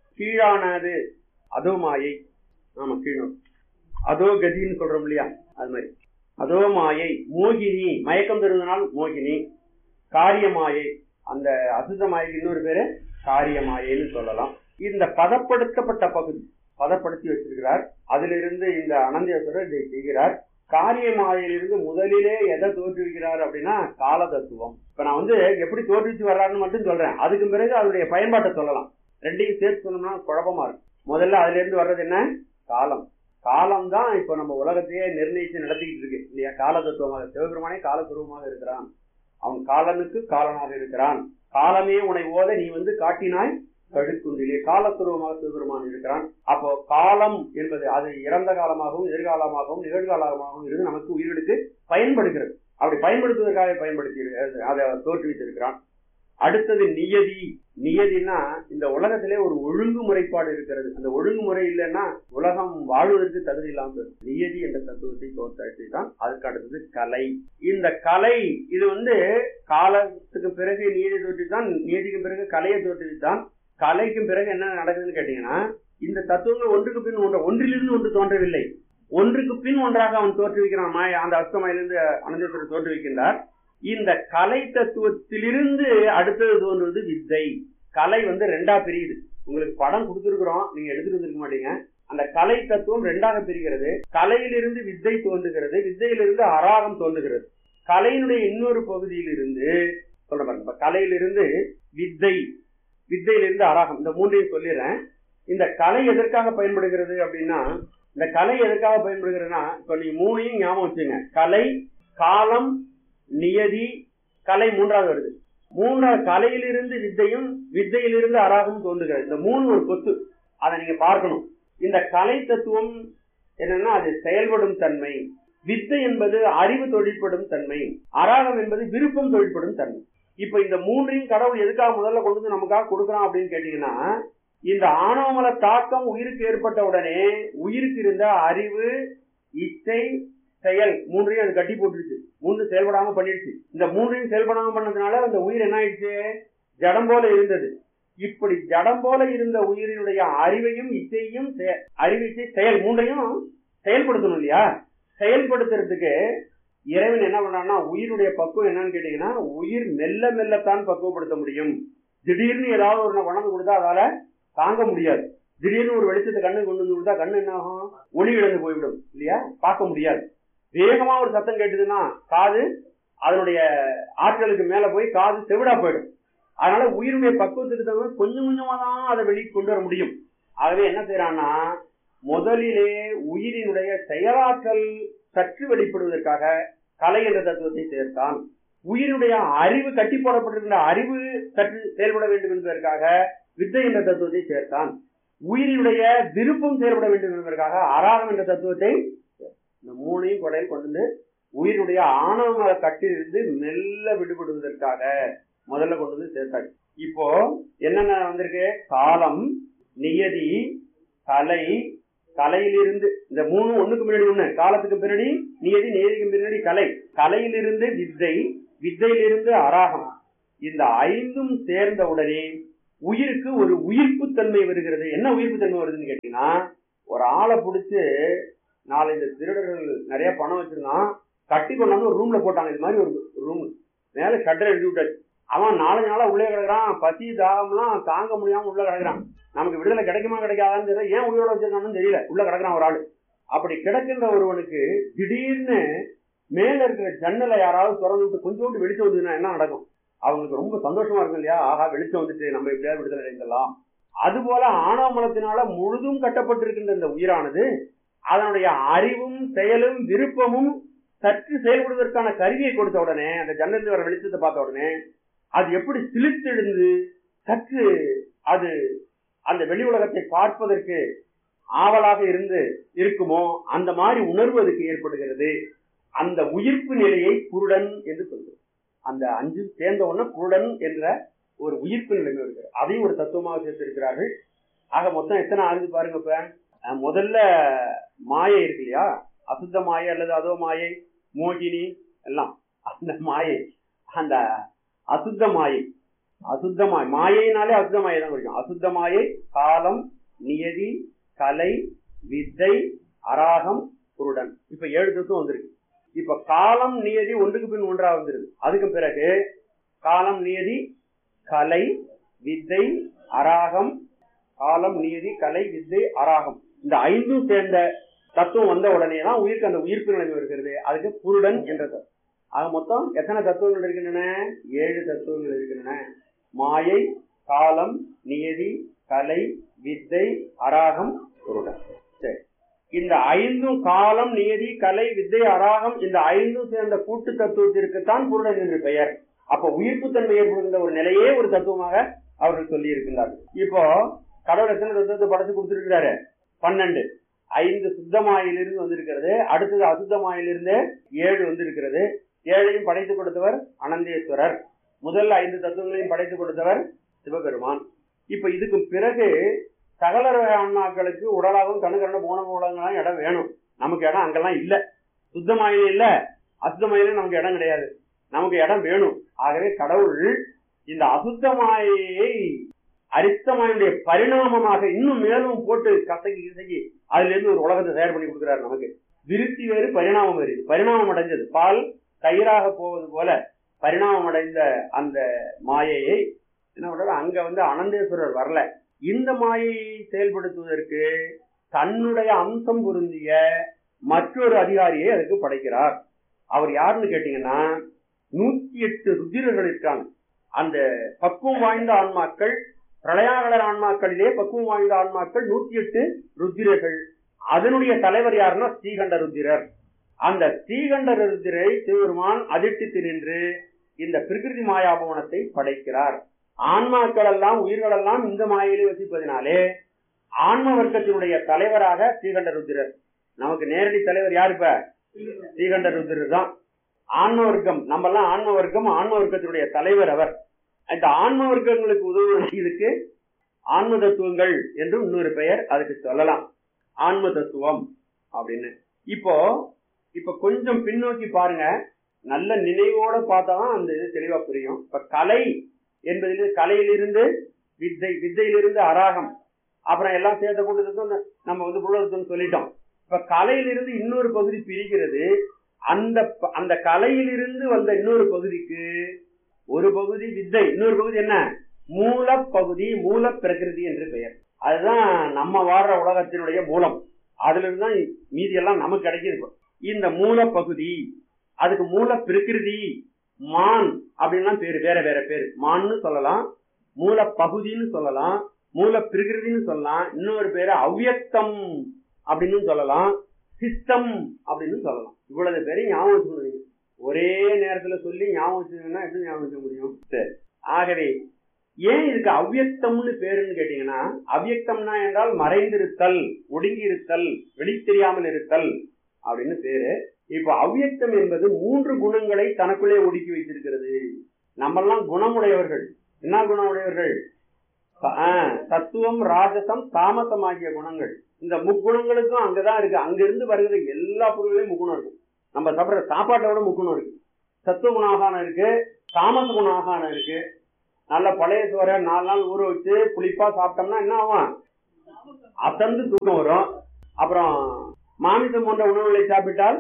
கீழானது அதோ மாயை ஆமா கீழும் அதோ கதின்னு சொல்றோம் இல்லையா அது மாதிரி அதோ மாயை மோகினி மயக்கம் தருவதனால் மோகினி காரியமாயை அந்த அசுத்த மாயைக்கு இன்னொரு பேரு காரியமாயைன்னு சொல்லலாம் இந்த பதப்படுத்தப்பட்ட பகுதி பதப்படுத்தி வச்சிருக்கிறார் அதிலிருந்து இந்த அனந்தேஸ்வரர் இதை செய்கிறார் காரியமாயிலிருந்து முதலிலே எதை தோற்றுவிக்கிறார் அப்படின்னா கால தத்துவம் இப்ப நான் வந்து எப்படி தோற்றுவிச்சு வர்றாருன்னு மட்டும் சொல்றேன் அதுக்கு பிறகு அதனுடைய பயன்பாட்டை சொல்லலாம் ரெண்டையும் சேர்த்து சொன்னோம்னா குழப்பமா இருக்கும் முதல்ல அதுல இருந்து வர்றது என்ன காலம் காலம் தான் இப்ப நம்ம உலகத்தையே நிர்ணயிச்சு நடத்திக்கிட்டு இருக்கு இல்லையா கால தத்துவமாக சிவபெருமானே காலத்துருவமாக இருக்கிறான் அவன் காலனுக்கு காலனாக இருக்கிறான் காலமே உன்னை ஓத நீ வந்து காட்டினாய் கழுக்குண்டிலே காலத்துருவமாக சிவபெருமான் இருக்கிறான் அப்போ காலம் என்பது அது இறந்த காலமாகவும் எதிர்காலமாகவும் நிகழ்காலமாகவும் இருந்து நமக்கு உயிர்களுக்கு பயன்படுகிறது அப்படி பயன்படுத்துவதற்காக பயன்படுத்தி இரு- அதை தோற்றுவித்திருக்கிறான் அடுத்தது நியதி நியதினா இந்த உலகத்திலே ஒரு ஒழுங்குமுறைப்பாடு இருக்கிறது அந்த ஒழுங்குமுறை இல்லைன்னா உலகம் வாழ்வதற்கு தகுதி இல்லாமல் போயிடும். நியதி என்ற தத்துவத்தை தோற்றாட்சி தான் அதுக்கு அடுத்தது கலை இந்த கலை இது வந்து காலத்துக்கு பிறகு நியதி தோற்றுவித்தான் நியதிக்கு பிறகு கலையை தோற்றுவித்தான் கலைக்கும் பிறகு என்ன நடக்குதுன்னு கேட்டீங்கன்னா இந்த தத்துவங்கள் ஒன்றுக்கு பின் ஒன்று ஒன்றிலிருந்து ஒன்று தோன்றவில்லை ஒன்றுக்கு பின் ஒன்றாக அவன் தோற்றுவிக்கிறான் மாய அந்த அஸ்தமாயிலிருந்து அனந்தேஸ்வரர் தோற்றுவிக்கின்றார் இந்த கலை தத்துவத்திலிருந்து அடுத்தது தோன்றுவது வித்தை கலை வந்து ரெண்டா பிரியுது உங்களுக்கு படம் கொடுத்துருக்குறோம் நீங்க எடுத்துட்டு வந்திருக்க மாட்டீங்க அந்த கலை தத்துவம் ரெண்டாக பிரிகிறது கலையிலிருந்து வித்தை தோன்றுகிறது வித்தையிலிருந்து அராகம் தோன்றுகிறது கலையினுடைய இன்னொரு பகுதியிலிருந்து சொல்ற பாருங்க இப்ப கலையிலிருந்து வித்தை வித்தையிலிருந்து அராகம் இந்த மூன்றையும் சொல்லிடுறேன் இந்த கலை எதற்காக பயன்படுகிறது அப்படின்னா இந்த கலை எதற்காக பயன்படுகிறதுனா இப்ப நீங்க மூணையும் ஞாபகம் வச்சுங்க கலை காலம் நியதி கலை மூன்றாவது வருது மூன்றாவது கலையிலிருந்து வித்தையும் வித்தையிலிருந்து அராகம் தோன்றுகிறது இந்த மூணு ஒரு கொத்து அதை நீங்க பார்க்கணும் இந்த கலை தத்துவம் என்னன்னா அது செயல்படும் தன்மை வித்தை என்பது அறிவு தொழிற்படும் தன்மை அராகம் என்பது விருப்பம் தொழிற்படும் தன்மை இப்ப இந்த மூன்றையும் கடவுள் எதுக்காக முதல்ல கொண்டு வந்து நமக்காக கொடுக்குறான் அப்படின்னு கேட்டீங்கன்னா இந்த ஆணவமல தாக்கம் உயிருக்கு ஏற்பட்ட உடனே உயிருக்கு இருந்த அறிவு இச்சை செயல் மூன்றையும் அது கட்டி போட்டுருச்சு மூன்று செயல்படாம பண்ணிடுச்சு இந்த மூன்றையும் செயல்படாம பண்ணதுனால அந்த உயிர் என்ன ஆயிடுச்சு ஜடம் போல இருந்தது இப்படி ஜடம் போல இருந்த உயிரினுடைய அறிவையும் இச்சையும் செ- அறிவு இச்சை செயல் மூன்றையும் செயல்படுத்தணும் இல்லையா செயல்படுத்துறதுக்கு இறைவன் என்ன பண்றான்னா உயிருடைய பக்குவம் என்னன்னு கேட்டீங்கன்னா உயிர் மெல்ல மெல்லத்தான் பக்குவப்படுத்த முடியும் திடீர்னு ஏதாவது ஒரு வளர்ந்து கொடுத்தா அதால தாங்க முடியாது திடீர்னு ஒரு வெளிச்சத்தை கண்ணு கொண்டு வந்து கொடுத்தா கண்ணு என்ன ஆகும் ஒளி இழந்து போய்விடும் இல்லையா பார்க்க முடியாது வேகமா ஒரு சத்தம் கேட்டுதுன்னா காது அதனுடைய ஆட்களுக்கு மேல போய் காது செவிடா போயிடும் அதனால உயிருடைய பக்குவத்துக்கு தகுந்த கொஞ்சம் கொஞ்சமா தான் அதை வெளியே கொண்டு வர முடியும் ஆகவே என்ன செய்யறான்னா முதலிலே உயிரினுடைய செயலாற்றல் சற்று வெளிப்படுவதற்காக கலை என்ற தத்துவத்தை சேர்த்தான் உயிரினுடைய அறிவு கட்டி போடப்பட்டிருக்கின்ற அறிவு சற்று செயல்பட வேண்டும் என்பதற்காக வித்தை என்ற தத்துவத்தை சேர்த்தான் உயிரினுடைய விருப்பம் செயல்பட வேண்டும் என்பதற்காக அராகம் என்ற தத்துவத்தை இந்த மூணையும் கொடையில் கொண்டு வந்து உயிருடைய ஆணவ கட்டிலிருந்து மெல்ல விடுபடுவதற்காக முதல்ல கொண்டு வந்து சேர்த்தாங்க இப்போ என்னென்ன வந்திருக்கு காலம் நியதி கலை கலையிலிருந்து இந்த மூணு ஒண்ணுக்கு முன்னாடி ஒண்ணு காலத்துக்கு பின்னாடி நியதி நியதிக்கு பின்னாடி கலை கலையிலிருந்து வித்தை வித்தையிலிருந்து அராகம் இந்த ஐந்தும் சேர்ந்த உடனே உயிருக்கு ஒரு உயிர்ப்பு தன்மை வருகிறது என்ன உயிர்ப்பு தன்மை வருதுன்னு கேட்டீங்கன்னா ஒரு ஆளை பிடிச்சு நாலஞ்சு திருடர்கள் நிறைய பணம் வச்சிருந்தான் கட்டி கொண்டாந்து ஒரு ரூம்ல போட்டாங்க இது மாதிரி ஒரு ரூம் மேல ஷட்டர் எழுதி விட்டாச்சு அவன் நாலஞ்சு நாளா உள்ளே கிடக்குறான் பசி தாகம்லாம் தாங்க முடியாம உள்ள கிடக்குறான் நமக்கு விடுதலை கிடைக்குமா கிடைக்காதான்னு தெரியல ஏன் உயிரோட வச்சிருக்கான்னு தெரியல உள்ள கிடக்குறான் ஒரு ஆளு அப்படி கிடக்கின்ற ஒருவனுக்கு திடீர்னு மேல இருக்கிற ஜன்னலை யாராவது திறந்து விட்டு கொஞ்சோண்டு வெளிச்சம் வந்ததுன்னா என்ன நடக்கும் அவங்களுக்கு ரொம்ப சந்தோஷமா இருக்கும் இல்லையா ஆஹா வெளிச்சம் வந்துட்டு நம்ம எப்படியாவது விடுதலை அடைந்தலாம் அதுபோல ஆணவமலத்தினால முழுதும் கட்டப்பட்டிருக்கின்ற இந்த உயிரானது அதனுடைய அறிவும் செயலும் விருப்பமும் சற்று செயல்படுவதற்கான கருவியை கொடுத்த உடனே அந்த ஜன்னலில் வர வெளிச்சத்தை பார்த்த உடனே அது எப்படி சிலிர்த்தெழுந்து சற்று அது அந்த வெளி உலகத்தை பார்ப்பதற்கு ஆவலாக இருந்து இருக்குமோ அந்த மாதிரி உணர்வு அதுக்கு ஏற்படுகிறது அந்த உயிர்ப்பு நிலையை குருடன் என்று சொல்கிறது அந்த அஞ்சு சேர்ந்த உடனே குருடன் என்ற ஒரு உயிர்ப்பு நிலைமை இருக்கிறது அதையும் ஒரு தத்துவமாக சேர்த்திருக்கிறார்கள் ஆக மொத்தம் எத்தனை ஆகுது பாருங்க இப்ப அஹ் முதல்ல மாயை இருக்கு இல்லையா அசுத்த மாயை அல்லது அதோ மாயை மோகினி எல்லாம் அந்த மாயை அந்த அசுத்த மாயை அசுத்த மாயை மாயைனாலே அசுத்த மாயை தான் குறிக்கும் அசுத்த மாயை காலம் நியதி கலை வித்தை அராகம் குருடன் இப்ப ஏழு தத்துவம் வந்திருக்கு இப்ப காலம் நியதி ஒன்றுக்கு பின் ஒன்றா வந்துருது அதுக்கு பிறகு காலம் நியதி கலை வித்தை அராகம் காலம் நியதி கலை வித்தை அராகம் இந்த ஐந்தும் சேர்ந்த தத்துவம் வந்த உடனே தான் உயிருக்கு அந்த உயிர்ப்பு நிலைமை வருகிறது அதுக்கு புருடன் என்ற தத்துவம் ஆக மொத்தம் எத்தனை தத்துவங்கள் இருக்கின்றன ஏழு தத்துவங்கள் இருக்கின்றன மாயை காலம் நியதி கலை வித்தை அராகம் புருடன் சரி இந்த ஐந்தும் காலம் நியதி கலை வித்தை அராகம் இந்த ஐந்தும் சேர்ந்த கூட்டு தத்துவத்திற்குத்தான் புருடன் என்று பெயர் அப்ப உயிர்ப்பு தன்மை ஏற்படுகின்ற ஒரு நிலையே ஒரு தத்துவமாக அவர்கள் சொல்லி இருக்கின்றார்கள் இப்போ கடவுள் எத்தனை தத்துவத்தை படைச்சு கொடுத்திருக்கிறாரு பன்னெண்டு ஐந்து சுத்தமாயிலிருந்து வந்திருக்கிறது அடுத்தது அசுத்தமாயிலிருந்து ஏழு வந்திருக்கிறது ஏழையும் படைத்து கொடுத்தவர் அனந்தேஸ்வரர் முதல் ஐந்து தத்துவங்களையும் படைத்து கொடுத்தவர் சிவபெருமான் இப்ப இதுக்கு பிறகு சகல வகை ஆன்மாக்களுக்கு உடலாகவும் கணுகரண போன உலகங்களாம் இடம் வேணும் நமக்கு இடம் அங்கெல்லாம் இல்ல சுத்தமாயிலும் இல்ல அசுத்தமாயிலும் நமக்கு இடம் கிடையாது நமக்கு இடம் வேணும் ஆகவே கடவுள் இந்த அசுத்தமாயை அரித்தமாயுடைய பரிணாமமாக இன்னும் மேலும் போட்டு கசக்கி கிசக்கி அதுல இருந்து ஒரு உலகத்தை தயார் பண்ணி கொடுக்குறாரு நமக்கு விருத்தி வேறு பரிணாமம் வேறு இது பரிணாமம் அடைஞ்சது பால் தயிராக போவது போல பரிணாமம் அடைந்த அந்த மாயையை என்ன பண்றாரு அங்க வந்து அனந்தேஸ்வரர் வரல இந்த மாயையை செயல்படுத்துவதற்கு தன்னுடைய அம்சம் பொருந்திய மற்றொரு அதிகாரியை அதுக்கு படைக்கிறார் அவர் யாருன்னு கேட்டீங்கன்னா நூத்தி எட்டு ருத்திரர்கள் இருக்காங்க அந்த பக்குவம் வாய்ந்த ஆன்மாக்கள் பிரளயாகலர் ஆன்மாக்களிலே பக்குவம் வாய்ந்த ஆன்மாக்கள் நூத்தி எட்டு ருத்திரர்கள் அதனுடைய தலைவர் யாருன்னா ஸ்ரீகண்ட ருத்திரர் அந்த ஸ்ரீகண்ட ருத்திரை சிவபெருமான் அதிர்ஷ்டித்து நின்று இந்த பிரகிருதி மாயாபவனத்தை படைக்கிறார் ஆன்மாக்கள் எல்லாம் உயிர்கள் எல்லாம் இந்த மாயிலே வசிப்பதினாலே ஆன்ம வர்க்கத்தினுடைய தலைவராக ஸ்ரீகண்ட ருத்திரர் நமக்கு நேரடி தலைவர் யாரு இப்ப ஸ்ரீகண்ட ருத்திரர் தான் ஆன்ம வர்க்கம் நம்ம எல்லாம் ஆன்ம வர்க்கம் ஆன்ம வர்க்கத்தினுடைய தலைவர் அவர் இந்த ஆன்ம வர்க்கங்களுக்கு உதவுவது இதுக்கு ஆன்ம தத்துவங்கள் என்று இன்னொரு பெயர் அதுக்கு சொல்லலாம் ஆன்ம தத்துவம் அப்படின்னு இப்போ இப்ப கொஞ்சம் பின்னோக்கி பாருங்க நல்ல நினைவோட பார்த்தாதான் அந்த இது தெளிவா புரியும் இப்ப கலை என்பதில் கலையிலிருந்து வித்தை வித்தையிலிருந்து அராகம் அப்புறம் எல்லாம் சேர்த்த கூட்டத்துக்கும் நம்ம வந்து புலத்துன்னு சொல்லிட்டோம் இப்ப கலையிலிருந்து இன்னொரு பகுதி பிரிக்கிறது அந்த ப- அந்த கலையிலிருந்து வந்த இன்னொரு பகுதிக்கு ஒரு பகுதி வித்தை இன்னொரு பகுதி என்ன மூலப்பகுதி மூல பிரகிருதி என்று பெயர் அதுதான் நம்ம வாழ்ற உலகத்தினுடைய மூலம் அதுல இருந்து தான் மீதி எல்லாம் நமக்கு கிடைக்குது இப்போ. இந்த மூலப்பகுதி அதுக்கு மூல பிரகிருதி மான் அப்படின்லாம் பேரு வேற வேற பேரு மான்னு சொல்லலாம் மூல பகுதின்னு சொல்லலாம் மூல பிரகிருதின்னு சொல்லலாம் இன்னொரு பேரு அவ்யக்தம் அப்படின்னு சொல்லலாம் சிஸ்டம் அப்படின்னு சொல்லலாம் இவ்வளவு பேரையும் ஞாபகம் வச்சுக்கணும் ஒரே நேரத்துல சொல்லி ஞாபகம் வச்சுக்கணும்னா எப்படி ஞாபகம் வச்சுக்க முடியும் சரி ஆகவே ஏன் இதுக்கு அவ்யக்தம்னு பேருன்னு கேட்டீங்கன்னா அவ்யக்தம்னா என்றால் மறைந்திருத்தல் ஒடுங்கி இருத்தல் வெளி தெரியாமல் இருத்தல் அப்படின்னு பேரு இப்ப அவ்யக்தம் என்பது மூன்று குணங்களை தனக்குள்ளே ஒடுக்கி வைத்திருக்கிறது நம்மெல்லாம் குணமுடையவர்கள் என்ன குணமுடையவர்கள் ச- ஆ, தத்துவம் ராஜசம் தாமசம் ஆகிய குணங்கள் இந்த முக்குணங்களுக்கும் அங்கதான் இருக்கு அங்கிருந்து வருகிற எல்லா பொருள்களையும் முக்குணம் இருக்கும் நம்ம சாப்பிடுற சாப்பாட்டை விட முக்குணம் இருக்கு சத்துவ குணாகானம் இருக்கு தாமச குணாகானம் இருக்கு நல்ல பழைய சோறை நாலு நாள் ஊற வச்சு புளிப்பா சாப்பிட்டோம்னா என்ன ஆகும் அசந்து தூக்கம் வரும் அப்புறம் மாமிசம் போன்ற உணவுகளை சாப்பிட்டால்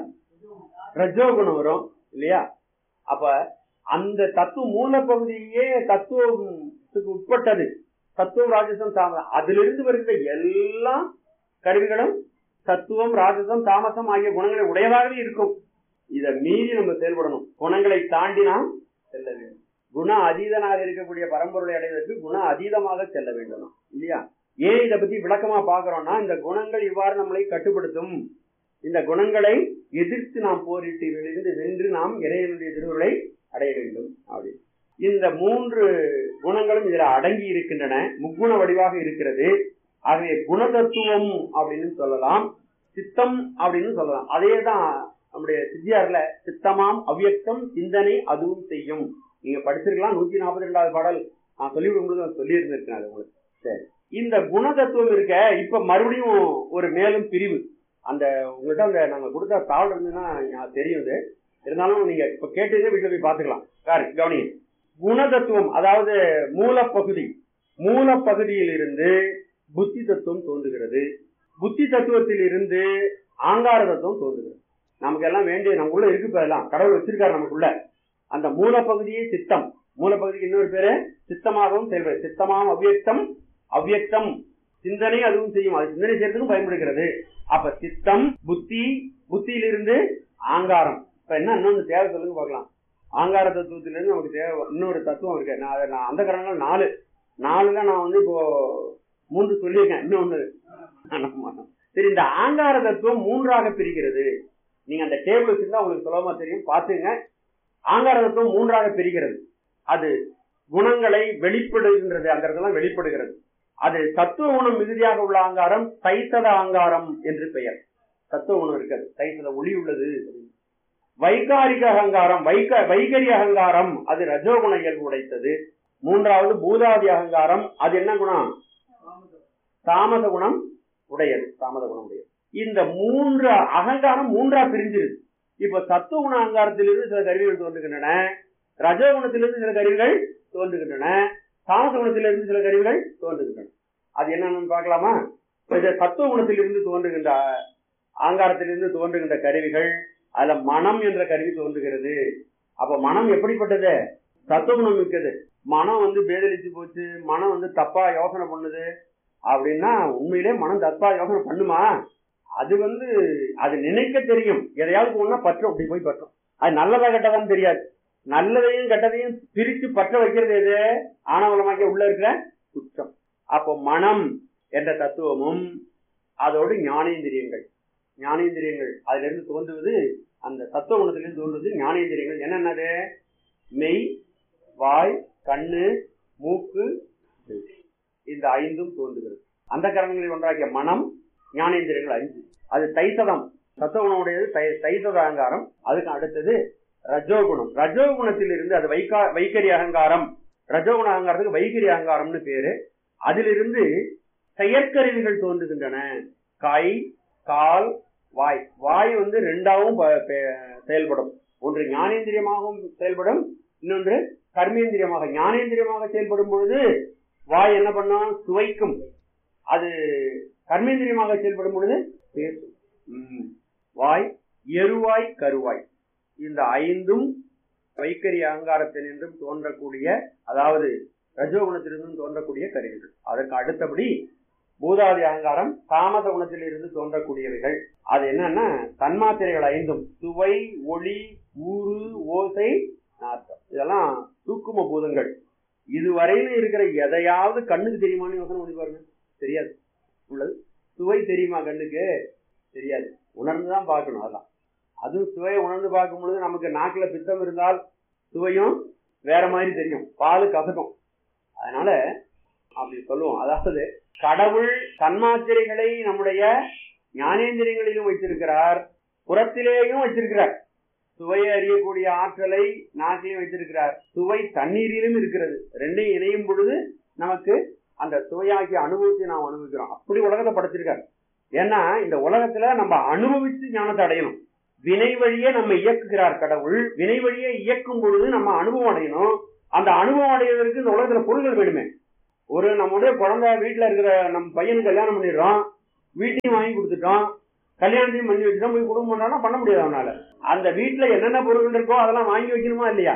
ரஜோ குணம் வரும் இல்லையா அப்ப அந்த தத்துவ மூலப்பகுதியே தத்துவத்துக்கு உட்பட்டது தத்துவம் ராஜசம் தாமசம் அதிலிருந்து வருகிற எல்லா கருவிகளும் தத்துவம் ராஜசம் தாமசம் ஆகிய குணங்களை உடையதாகவே இருக்கும் இதை மீறி நம்ம செயல்படணும் குணங்களை தாண்டி நாம் செல்ல வேண்டும் குண அதீதனாக இருக்கக்கூடிய பரம்பொருளை அடைவதற்கு குண அதீதமாக செல்ல வேண்டும் நாம். இல்லையா ஏன் இதை பத்தி விளக்கமா பாக்குறோம்னா இந்த குணங்கள் இவ்வாறு நம்மளை கட்டுப்படுத்தும் இந்த குணங்களை எதிர்த்து நாம் போரிட்டு இதிலிருந்து வென்று நாம் இறைவனுடைய திருவுருளை அடைய வேண்டும் அப்படி இந்த மூன்று குணங்களும் இதுல அடங்கி இருக்கின்றன முக்குண வடிவாக இருக்கிறது ஆகவே குணதத்துவம் அப்படின்னு சொல்லலாம் சித்தம் அப்படின்னு சொல்லலாம் அதே தான் நம்முடைய சித்தியார்ல சித்தமாம் அவ்யக்தம் சிந்தனை அதுவும் செய்யும் நீங்க படிச்சிருக்கலாம் நூத்தி நாற்பத்தி ரெண்டாவது பாடல் நான் சொல்லி விடும்போது சொல்லி இருந்திருக்கேன் அது உங்களுக்கு சரி இந்த குணதத்துவம் இருக்க இப்ப மறுபடியும் ஒரு மேலும் பிரிவு அந்த உங்கள்கிட்ட அந்த நாங்க கொடுத்த தாள் இருந்ததுன்னா எனக்கு தெரியும் இது இருந்தாலும் நீங்க இப்ப கேட்டதே வீட்டுல போய் பாத்துக்கலாம் சார் கவனி குணதத்துவம் அதாவது மூலப்பகுதி மூலப்பகுதியில் இருந்து புத்தி தத்துவம் தோன்றுகிறது புத்தி தத்துவத்தில் இருந்து ஆங்கார தத்துவம் தோன்றுகிறது நமக்கு எல்லாம் வேண்டிய நமக்குள்ள இருக்கு இப்ப எல்லாம் கடவுள் வச்சிருக்காரு நமக்குள்ள அந்த மூலப்பகுதியே சித்தம் மூலப்பகுதிக்கு இன்னொரு பேரு சித்தமாகவும் செயல்படுது சித்தமாகவும் அவ்வியக்தம் அவ்வியக்தம் சிந்தனை அதுவும் செய்யும் அது சிந்தனை செய்யறதுக்கும் பயன்படுகிறது அப்ப சித்தம் புத்தி புத்தியிலிருந்து ஆங்காரம் இப்ப என்ன இன்னொன்னு தேவை சொல்லுங்க பார்க்கலாம் ஆங்கார தத்துவத்திலிருந்து நமக்கு தேவை இன்னொரு தத்துவம் இருக்கு நான் அதை நான் அந்த காரணம் நாலு நாலுல நான் வந்து இப்போ மூன்று சொல்லியிருக்கேன் இன்னொன்னு ஆமா. சரி இந்த ஆங்கார தத்துவம் மூன்றாக பிரிகிறது நீங்க அந்த டேபிள் வச்சிருந்தா உங்களுக்கு சுலபமா தெரியும் பாத்துங்க ஆங்கார தத்துவம் மூன்றாக பிரிகிறது அது குணங்களை வெளிப்படுகின்றது அந்த இடத்துல வெளிப்படுகிறது அது தத்துவ குணம் மிகுதியாக உள்ள ஆங்காரம் தைத்தத ஆங்காரம் என்று பெயர் தத்துவ குணம் இருக்கிறது தைத்தத ஒளி உள்ளது வைகாரிக அகங்காரம் வைக வைகரி அகங்காரம் அது ரஜோகுண இயல்பு உடைத்தது மூன்றாவது பூதாதி அகங்காரம் அது என்ன குணம் தாமத குணம் உடையது தாமத குணம் உடையது இந்த மூன்று அகங்காரம் மூன்றா பிரிஞ்சிருது இப்ப சத்துவ குண அகங்காரத்திலிருந்து சில கருவிகள் தோன்றுகின்றன ரஜோகுணத்திலிருந்து சில கருவிகள் தோன்றுகின்றன தாமச குணத்திலிருந்து சில கருவிகள் தோன்றுகின்றன அது என்னன்னு பார்க்கலாமா இப்ப இந்த சத்துவ குணத்திலிருந்து தோன்றுகின்ற ஆங்காரத்திலிருந்து தோன்றுகின்ற கருவிகள் அதுல மனம் என்ற கருவி தோன்றுகிறது அப்ப மனம் எப்படிப்பட்டது சத்துவகுணம் மிக்கது மனம் வந்து பேதலிச்சு போச்சு மனம் வந்து தப்பா யோசனை பண்ணுது அப்படின்னா உண்மையிலே மனம் தப்பா யோசனை பண்ணுமா அது வந்து அது நினைக்க தெரியும் எதையாவது ஒண்ணா பற்றும் அப்படி போய் பற்றும் அது நல்லதா கெட்டதான்னு தெரியாது நல்லதையும் கெட்டதையும் பிரித்து பற்ற வைக்கிறது எது ஆணவலமாக்கிய உள்ள இருக்கிற குற்றம் அப்போ மனம் என்ற தத்துவமும் அதோடு ஞானேந்திரியங்கள் ஞானேந்திரியங்கள் அதுல இருந்து தோன்றுவது அந்த தத்துவ குணத்திலிருந்து தோன்றுவது ஞானேந்திரியங்கள் என்னென்னது மெய் வாய் கண்ணு மூக்கு செவி. இந்த ஐந்தும் தோன்றுகிறது அந்த கரணங்களில் ஒன்றாகிய மனம் ஞானேந்திரியங்கள் ஐந்து அது தைசதம் சத்துவகுணமுடையது தை தைசத அகங்காரம் அதுக்கு அடுத்தது ரஜோகுணம் ரஜோகுணத்தில் இருந்து அது வைகா வைகரி அகங்காரம் ரஜோகுண அகங்காரத்துக்கு வைகரி அகங்காரம்னு பேரு அதிலிருந்து செயற்கருவிகள் தோன்றுகின்றன கை கால் வாய் வாய் வந்து ரெண்டாவும் ப- பே- செயல்படும் ஒன்று ஞானேந்திரியமாகவும் செயல்படும் இன்னொன்று கர்மேந்திரியமாக ஞானேந்திரியமாக செயல்படும் பொழுது வாய் என்ன பண்ணும் சுவைக்கும் அது கர்மேந்திரியமாக செயல்படும் பொழுது பேசும் ம். வாய் எருவாய் கருவாய் இந்த ஐந்தும் வைக்கரி அகங்காரத்தினின்றும் தோன்றக்கூடிய அதாவது ரஜோகுணத்திலிருந்தும் தோன்றக்கூடிய கருவிகள் அதற்கு அடுத்தபடி பூதாதி அகங்காரம் தாமத குணத்திலிருந்து தோன்றக்கூடியவைகள் அது என்னன்னா தன்மாத்திரைகள் ஐந்தும் சுவை ஒளி ஊறு ஓசை நாற்றம் இதெல்லாம் சூக்கும பூதங்கள் இதுவரையிலும் இருக்கிற எதையாவது கண்ணுக்கு தெரியுமான்னு யோசனை பண்ணி பாருங்க தெரியாது உள்ளது சுவை தெரியுமா கண்ணுக்கு தெரியாது உணர்ந்துதான் பார்க்கணும் அதெல்லாம் அதுவும் சுவையை உணர்ந்து பார்க்கும் பொழுது நமக்கு நாக்குல பித்தம் இருந்தால் சுவையும் வேற மாதிரி தெரியும் பால் கசக்கும் அதனால அப்படி சொல்லுவோம் அதாவது கடவுள் தன்மாத்திரைகளை நம்முடைய ஞானேந்திரியங்களிலும் வைத்திருக்கிறார் புறத்திலேயும் வச்சிருக்கிறார் சுவையை அறியக்கூடிய ஆற்றலை நாட்டிலையும் வைத்திருக்கிறார் சுவை தண்ணீரிலும் இருக்கிறது ரெண்டையும் இணையும் பொழுது நமக்கு அந்த சுவையாகிய அனுபவத்தை நாம் அனுபவிக்கிறோம் அப்படி உலகத்தை படைச்சிருக்காரு ஏன்னா இந்த உலகத்துல நம்ம அனுபவித்து ஞானத்தை அடையணும் வினை வழியே நம்ம இயக்குகிறார் கடவுள் வினை வழியே இயக்கும் பொழுது நம்ம அனுபவம் அடையணும் அந்த அனுபவம் அடைவதற்கு இந்த உலகத்துல பொருள்கள் வேணுமே ஒரு நம்முடைய குழந்தை வீட்டுல இருக்கிற நம்ம பையனுக்கு கல்யாணம் பண்ணிடுறோம் வீட்டையும் வாங்கி கொடுத்துட்டோம் கல்யாணத்தையும் பண்ணி வச்சுட்டோம் போய் குடும்பம் பண்ணாலும் பண்ண முடியாது அவனால அந்த வீட்டுல என்னென்ன பொருட்கள் இருக்கோ அதெல்லாம் வாங்கி வைக்கணுமா இல்லையா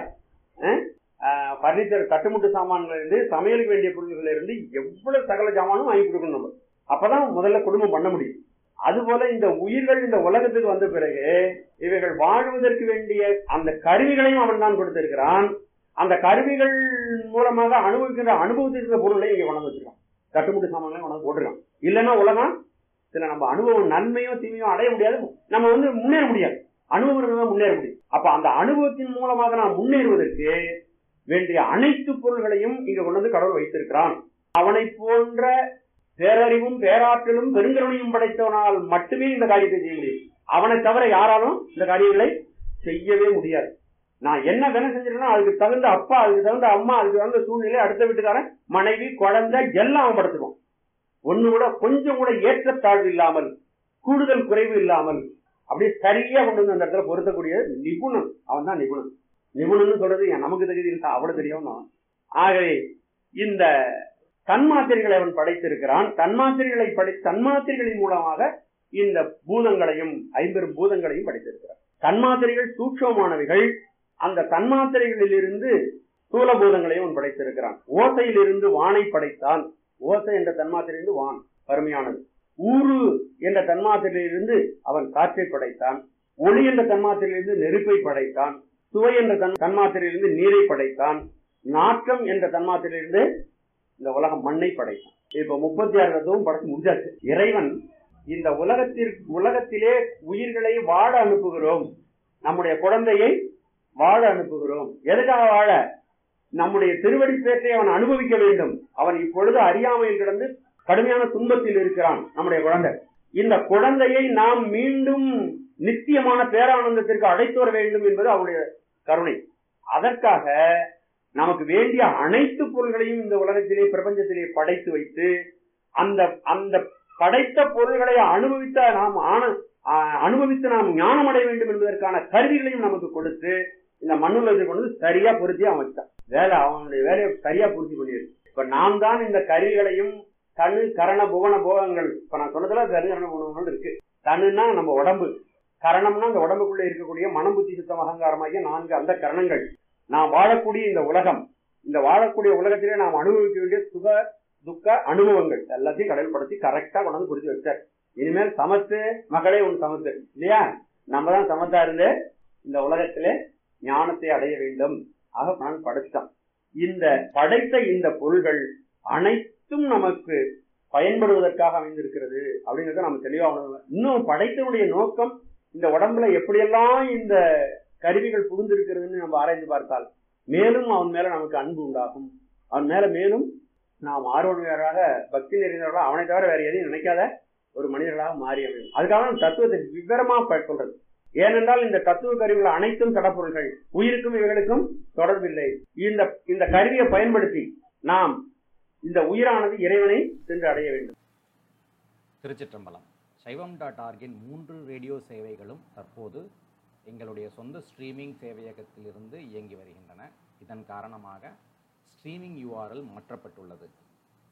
பர்னிச்சர் கட்டுமுட்டு சாமான்கள் இருந்து சமையலுக்கு வேண்டிய பொருட்கள் இருந்து எவ்வளவு சகல சாமானும் வாங்கி கொடுக்கணும் நம்ம அப்பதான் முதல்ல குடும்பம் பண்ண முடியும் அதுபோல இந்த உயிர்கள் இந்த உலகத்துக்கு வந்த பிறகு இவைகள் வாழ்வதற்கு வேண்டிய அந்த கருவிகளையும் அவன் தான் கொடுத்திருக்கிறான் அந்த கருவிகள் மூலமாக அனுபவிக்கின்ற அனுபவத்திற்கு பொருளை இங்க கொண்டு வச்சிருக்கான் கட்டுமுட்டு சாமான்களையும் கொண்டு வந்து போட்டிருக்கான் இல்லைன்னா உலகம் சில நம்ம அனுபவம் நன்மையோ தீமையோ அடைய முடியாது நம்ம வந்து முன்னேற முடியாது அனுபவம் இருந்தா முன்னேற முடியும் அப்ப அந்த அனுபவத்தின் மூலமாக நாம் முன்னேறுவதற்கு வேண்டிய அனைத்து பொருள்களையும் இங்க கொண்டு வந்து கடவுள் வைத்திருக்கிறான் அவனை போன்ற பேரறிவும் பேராற்றலும் பெருங்கருணையும் படைத்தவனால் மட்டுமே இந்த காரியத்தை செய்ய முடியும் அவனை தவிர யாராலும் இந்த காரியங்களை செய்யவே முடியாது நான் என்ன வேலை செஞ்சிருக்கேன்னா அதுக்கு தகுந்த அப்பா அதுக்கு தகுந்த அம்மா அதுக்கு தகுந்த சூழ்நிலை அடுத்த வீட்டுக்காரன் மனைவி குழந்தை எல்லாம் அவன் படுத்துக்கும் ஒண்ணு கூட கொஞ்சம் கூட ஏற்றத்தாழ்வு இல்லாமல் கூடுதல் குறைவு இல்லாமல் அப்படியே சரியா கொண்டு வந்து அந்த இடத்துல பொருத்தக்கூடிய நிபுணன் அவன் தான் நிபுணன் நிபுணன் சொல்றது ஏன் நமக்கு தகுதி இல்லை அவ்வளவு தெரியும் ஆகவே இந்த தன்மாத்திரைகளை அவன் படைத்திருக்கிறான் தன்மாத்திரைகளை படை தன்மாத்திரைகளின் மூலமாக இந்த பூதங்களையும் ஐம்பெரும் பூதங்களையும் படைத்திருக்கிறார் தன்மாத்திரைகள் சூட்சமானவைகள் அந்த தன்மாத்திரைகளிலிருந்து ஸ்தூல பூதங்களையும் அவன் படைத்திருக்கிறான் ஓசையிலிருந்து வானை படைத்தான் ஓசை என்ற தன்மாத்திரையிலிருந்து வான் அருமையானது ஊரு என்ற தன்மாத்திரையிலிருந்து அவன் காற்றை படைத்தான் ஒளி என்ற தன்மாத்திரையிலிருந்து நெருப்பை படைத்தான் சுவை என்ற தன் தன்மாத்திரையிலிருந்து நீரை படைத்தான் நாற்றம் என்ற தன்மாத்திரையிலிருந்து இந்த உலகம் மண்ணை படைத்தான் இப்ப முப்பத்தி ஆறு தத்துவம் படைச்சு முடிஞ்சாச்சு இறைவன் இந்த உலகத்திற்கு உலகத்திலே உயிர்களை வாழ அனுப்புகிறோம் நம்முடைய குழந்தையை வாழ அனுப்புகிறோம் எதுக்காக வாழ நம்முடைய திருவடி பேற்றை அவன் அனுபவிக்க வேண்டும் அவன் இப்பொழுது அறியாமையில் கிடந்து கடுமையான துன்பத்தில் இருக்கிறான் நம்முடைய குழந்தை இந்த குழந்தையை நாம் மீண்டும் நித்தியமான பேரானந்தத்திற்கு அழைத்து வர வேண்டும் என்பது அவருடைய கருணை அதற்காக நமக்கு வேண்டிய அனைத்து பொருள்களையும் இந்த உலகத்திலே பிரபஞ்சத்திலே படைத்து வைத்து அந்த அந்த படைத்த பொருள்களை அனுபவித்த நாம் ஆன அனுபவித்து நாம் ஞானம் அடைய வேண்டும் என்பதற்கான கருவிகளையும் நமக்கு கொடுத்து இந்த மண்ணுலகத்தை கொண்டு சரியா பொருத்தி அவன் வச்சான் வேலை அவனுடைய வேலையை சரியா பூர்த்தி பண்ணியிருக்கு இப்ப நாம் தான் இந்த கருவிகளையும் கண்ணு கரண புவன போகங்கள் இப்ப நான் சொன்னதுல கருகரண புவனங்கள் இருக்கு கண்ணுன்னா நம்ம உடம்பு கரணம்னா அந்த உடம்புக்குள்ள இருக்கக்கூடிய மனம் புத்தி சுத்தம் அகங்காரமாகிய நான்கு அந்த கரணங்கள் நாம் வாழக்கூடிய இந்த உலகம் இந்த வாழக்கூடிய உலகத்திலே நாம் அனுபவிக்க வேண்டிய சுக துக்க அனுபவங்கள் எல்லாத்தையும் கடல்படுத்தி கரெக்டா கொண்டு வந்து புரிஞ்சு வச்சார் இனிமேல் சமத்து மகளே உன் சமத்து இல்லையா நம்ம தான் சமத்தா இருந்து இந்த உலகத்திலே ஞானத்தை அடைய வேண்டும் ஆக நான் படைத்தான் இந்த படைத்த இந்த பொருள்கள் அனைத்தும் நமக்கு பயன்படுவதற்காக அமைந்திருக்கிறது அப்படிங்கறத நம்ம தெளிவா உணரணும் இன்னும் படைத்தனுடைய நோக்கம் இந்த உடம்புல எப்படியெல்லாம் இந்த கருவிகள் புகுந்திருக்கிறதுன்னு நம்ம ஆராய்ந்து பார்த்தால் மேலும் அவன் மேல நமக்கு அன்பு உண்டாகும் அவன் மேல மேலும் நாம் ஆர்வலராக பக்தி நிறைந்தவர்களாக அவனை தவிர வேற எதையும் நினைக்காத ஒரு மனிதர்களாக மாறி அமையும் அதுக்காக நம்ம தத்துவத்தை விவரமா சொல்றது ஏனென்றால் இந்த தத்துவ கருவிகள் அனைத்தும் கடப்பொருள்கள் உயிருக்கும் இவைகளுக்கும் தொடர்பில்லை இந்த இந்த கருவியை பயன்படுத்தி நாம் இந்த உயிரானது இறைவனை சென்று அடைய வேண்டும் திருச்சிற்றம்பலம் சைவம் டாட் ஆர்கின் மூன்று ரேடியோ சேவைகளும் தற்போது எங்களுடைய சொந்த ஸ்ட்ரீமிங் சேவையகத்திலிருந்து இயங்கி வருகின்றன இதன் காரணமாக ஸ்ட்ரீமிங் யூஆர்எல் மாற்றப்பட்டுள்ளது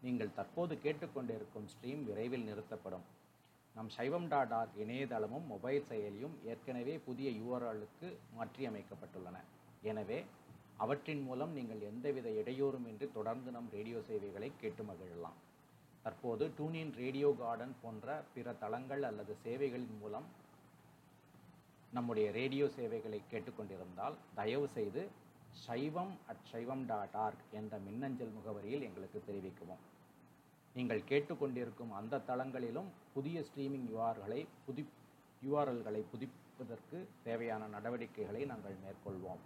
நீங்கள் தற்போது கேட்டுக்கொண்டிருக்கும் ஸ்ட்ரீம் விரைவில் நிறுத்தப்படும் நம் சைவம் டாட் ஆர்க் இணையதளமும் மொபைல் செயலியும் ஏற்கனவே புதிய யூஆர்எல்லுக்கு மாற்றியமைக்கப்பட்டுள்ளன எனவே அவற்றின் மூலம் நீங்கள் எந்தவித இடையூறுமின்றி தொடர்ந்து நம் ரேடியோ சேவைகளை கேட்டு மகிழலாம் தற்போது டூனின் ரேடியோ கார்டன் போன்ற பிற தளங்கள் அல்லது சேவைகளின் மூலம் நம்முடைய ரேடியோ சேவைகளை கேட்டுக்கொண்டிருந்தால் தயவு செய்து சைவம் அட் சைவம் டாட் ஆர்க் என்ற மின்னஞ்சல் முகவரியில் எங்களுக்கு தெரிவிக்கவும் நீங்கள் கேட்டுக்கொண்டிருக்கும் அந்த தளங்களிலும் புதிய ஸ்ட்ரீமிங் யூஆர்களை புதி யூஆர்எல்களை புதுப்பிப்பதற்கு தேவையான நடவடிக்கைகளை நாங்கள் மேற்கொள்வோம்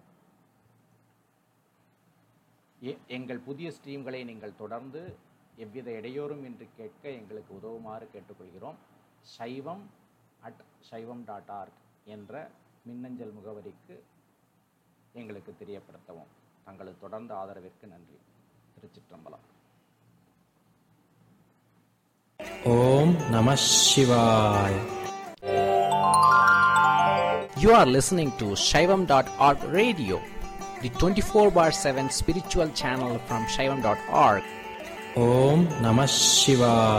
எ- எங்கள் புதிய ஸ்ட்ரீம்களை நீங்கள் தொடர்ந்து எவ்வித இடையூறும் இன்றி கேட்க எங்களுக்கு உதவுமாறு கேட்டுக்கொள்கிறோம் சைவம் அட் சைவம் டாட் ஆர்க் என்ற மின்னஞ்சல் முகவரிக்கு எங்களுக்கு தெரியப்படுத்தவும் தங்களது தொடர்ந்த ஆதரவிற்கு நன்றி திருச்சிற்றம்பலம் Om Namah Shivaya. You are listening to Shaivam.org radio, the 24 bar 7 spiritual channel from Shaivam.org. Om Namah Shivaya.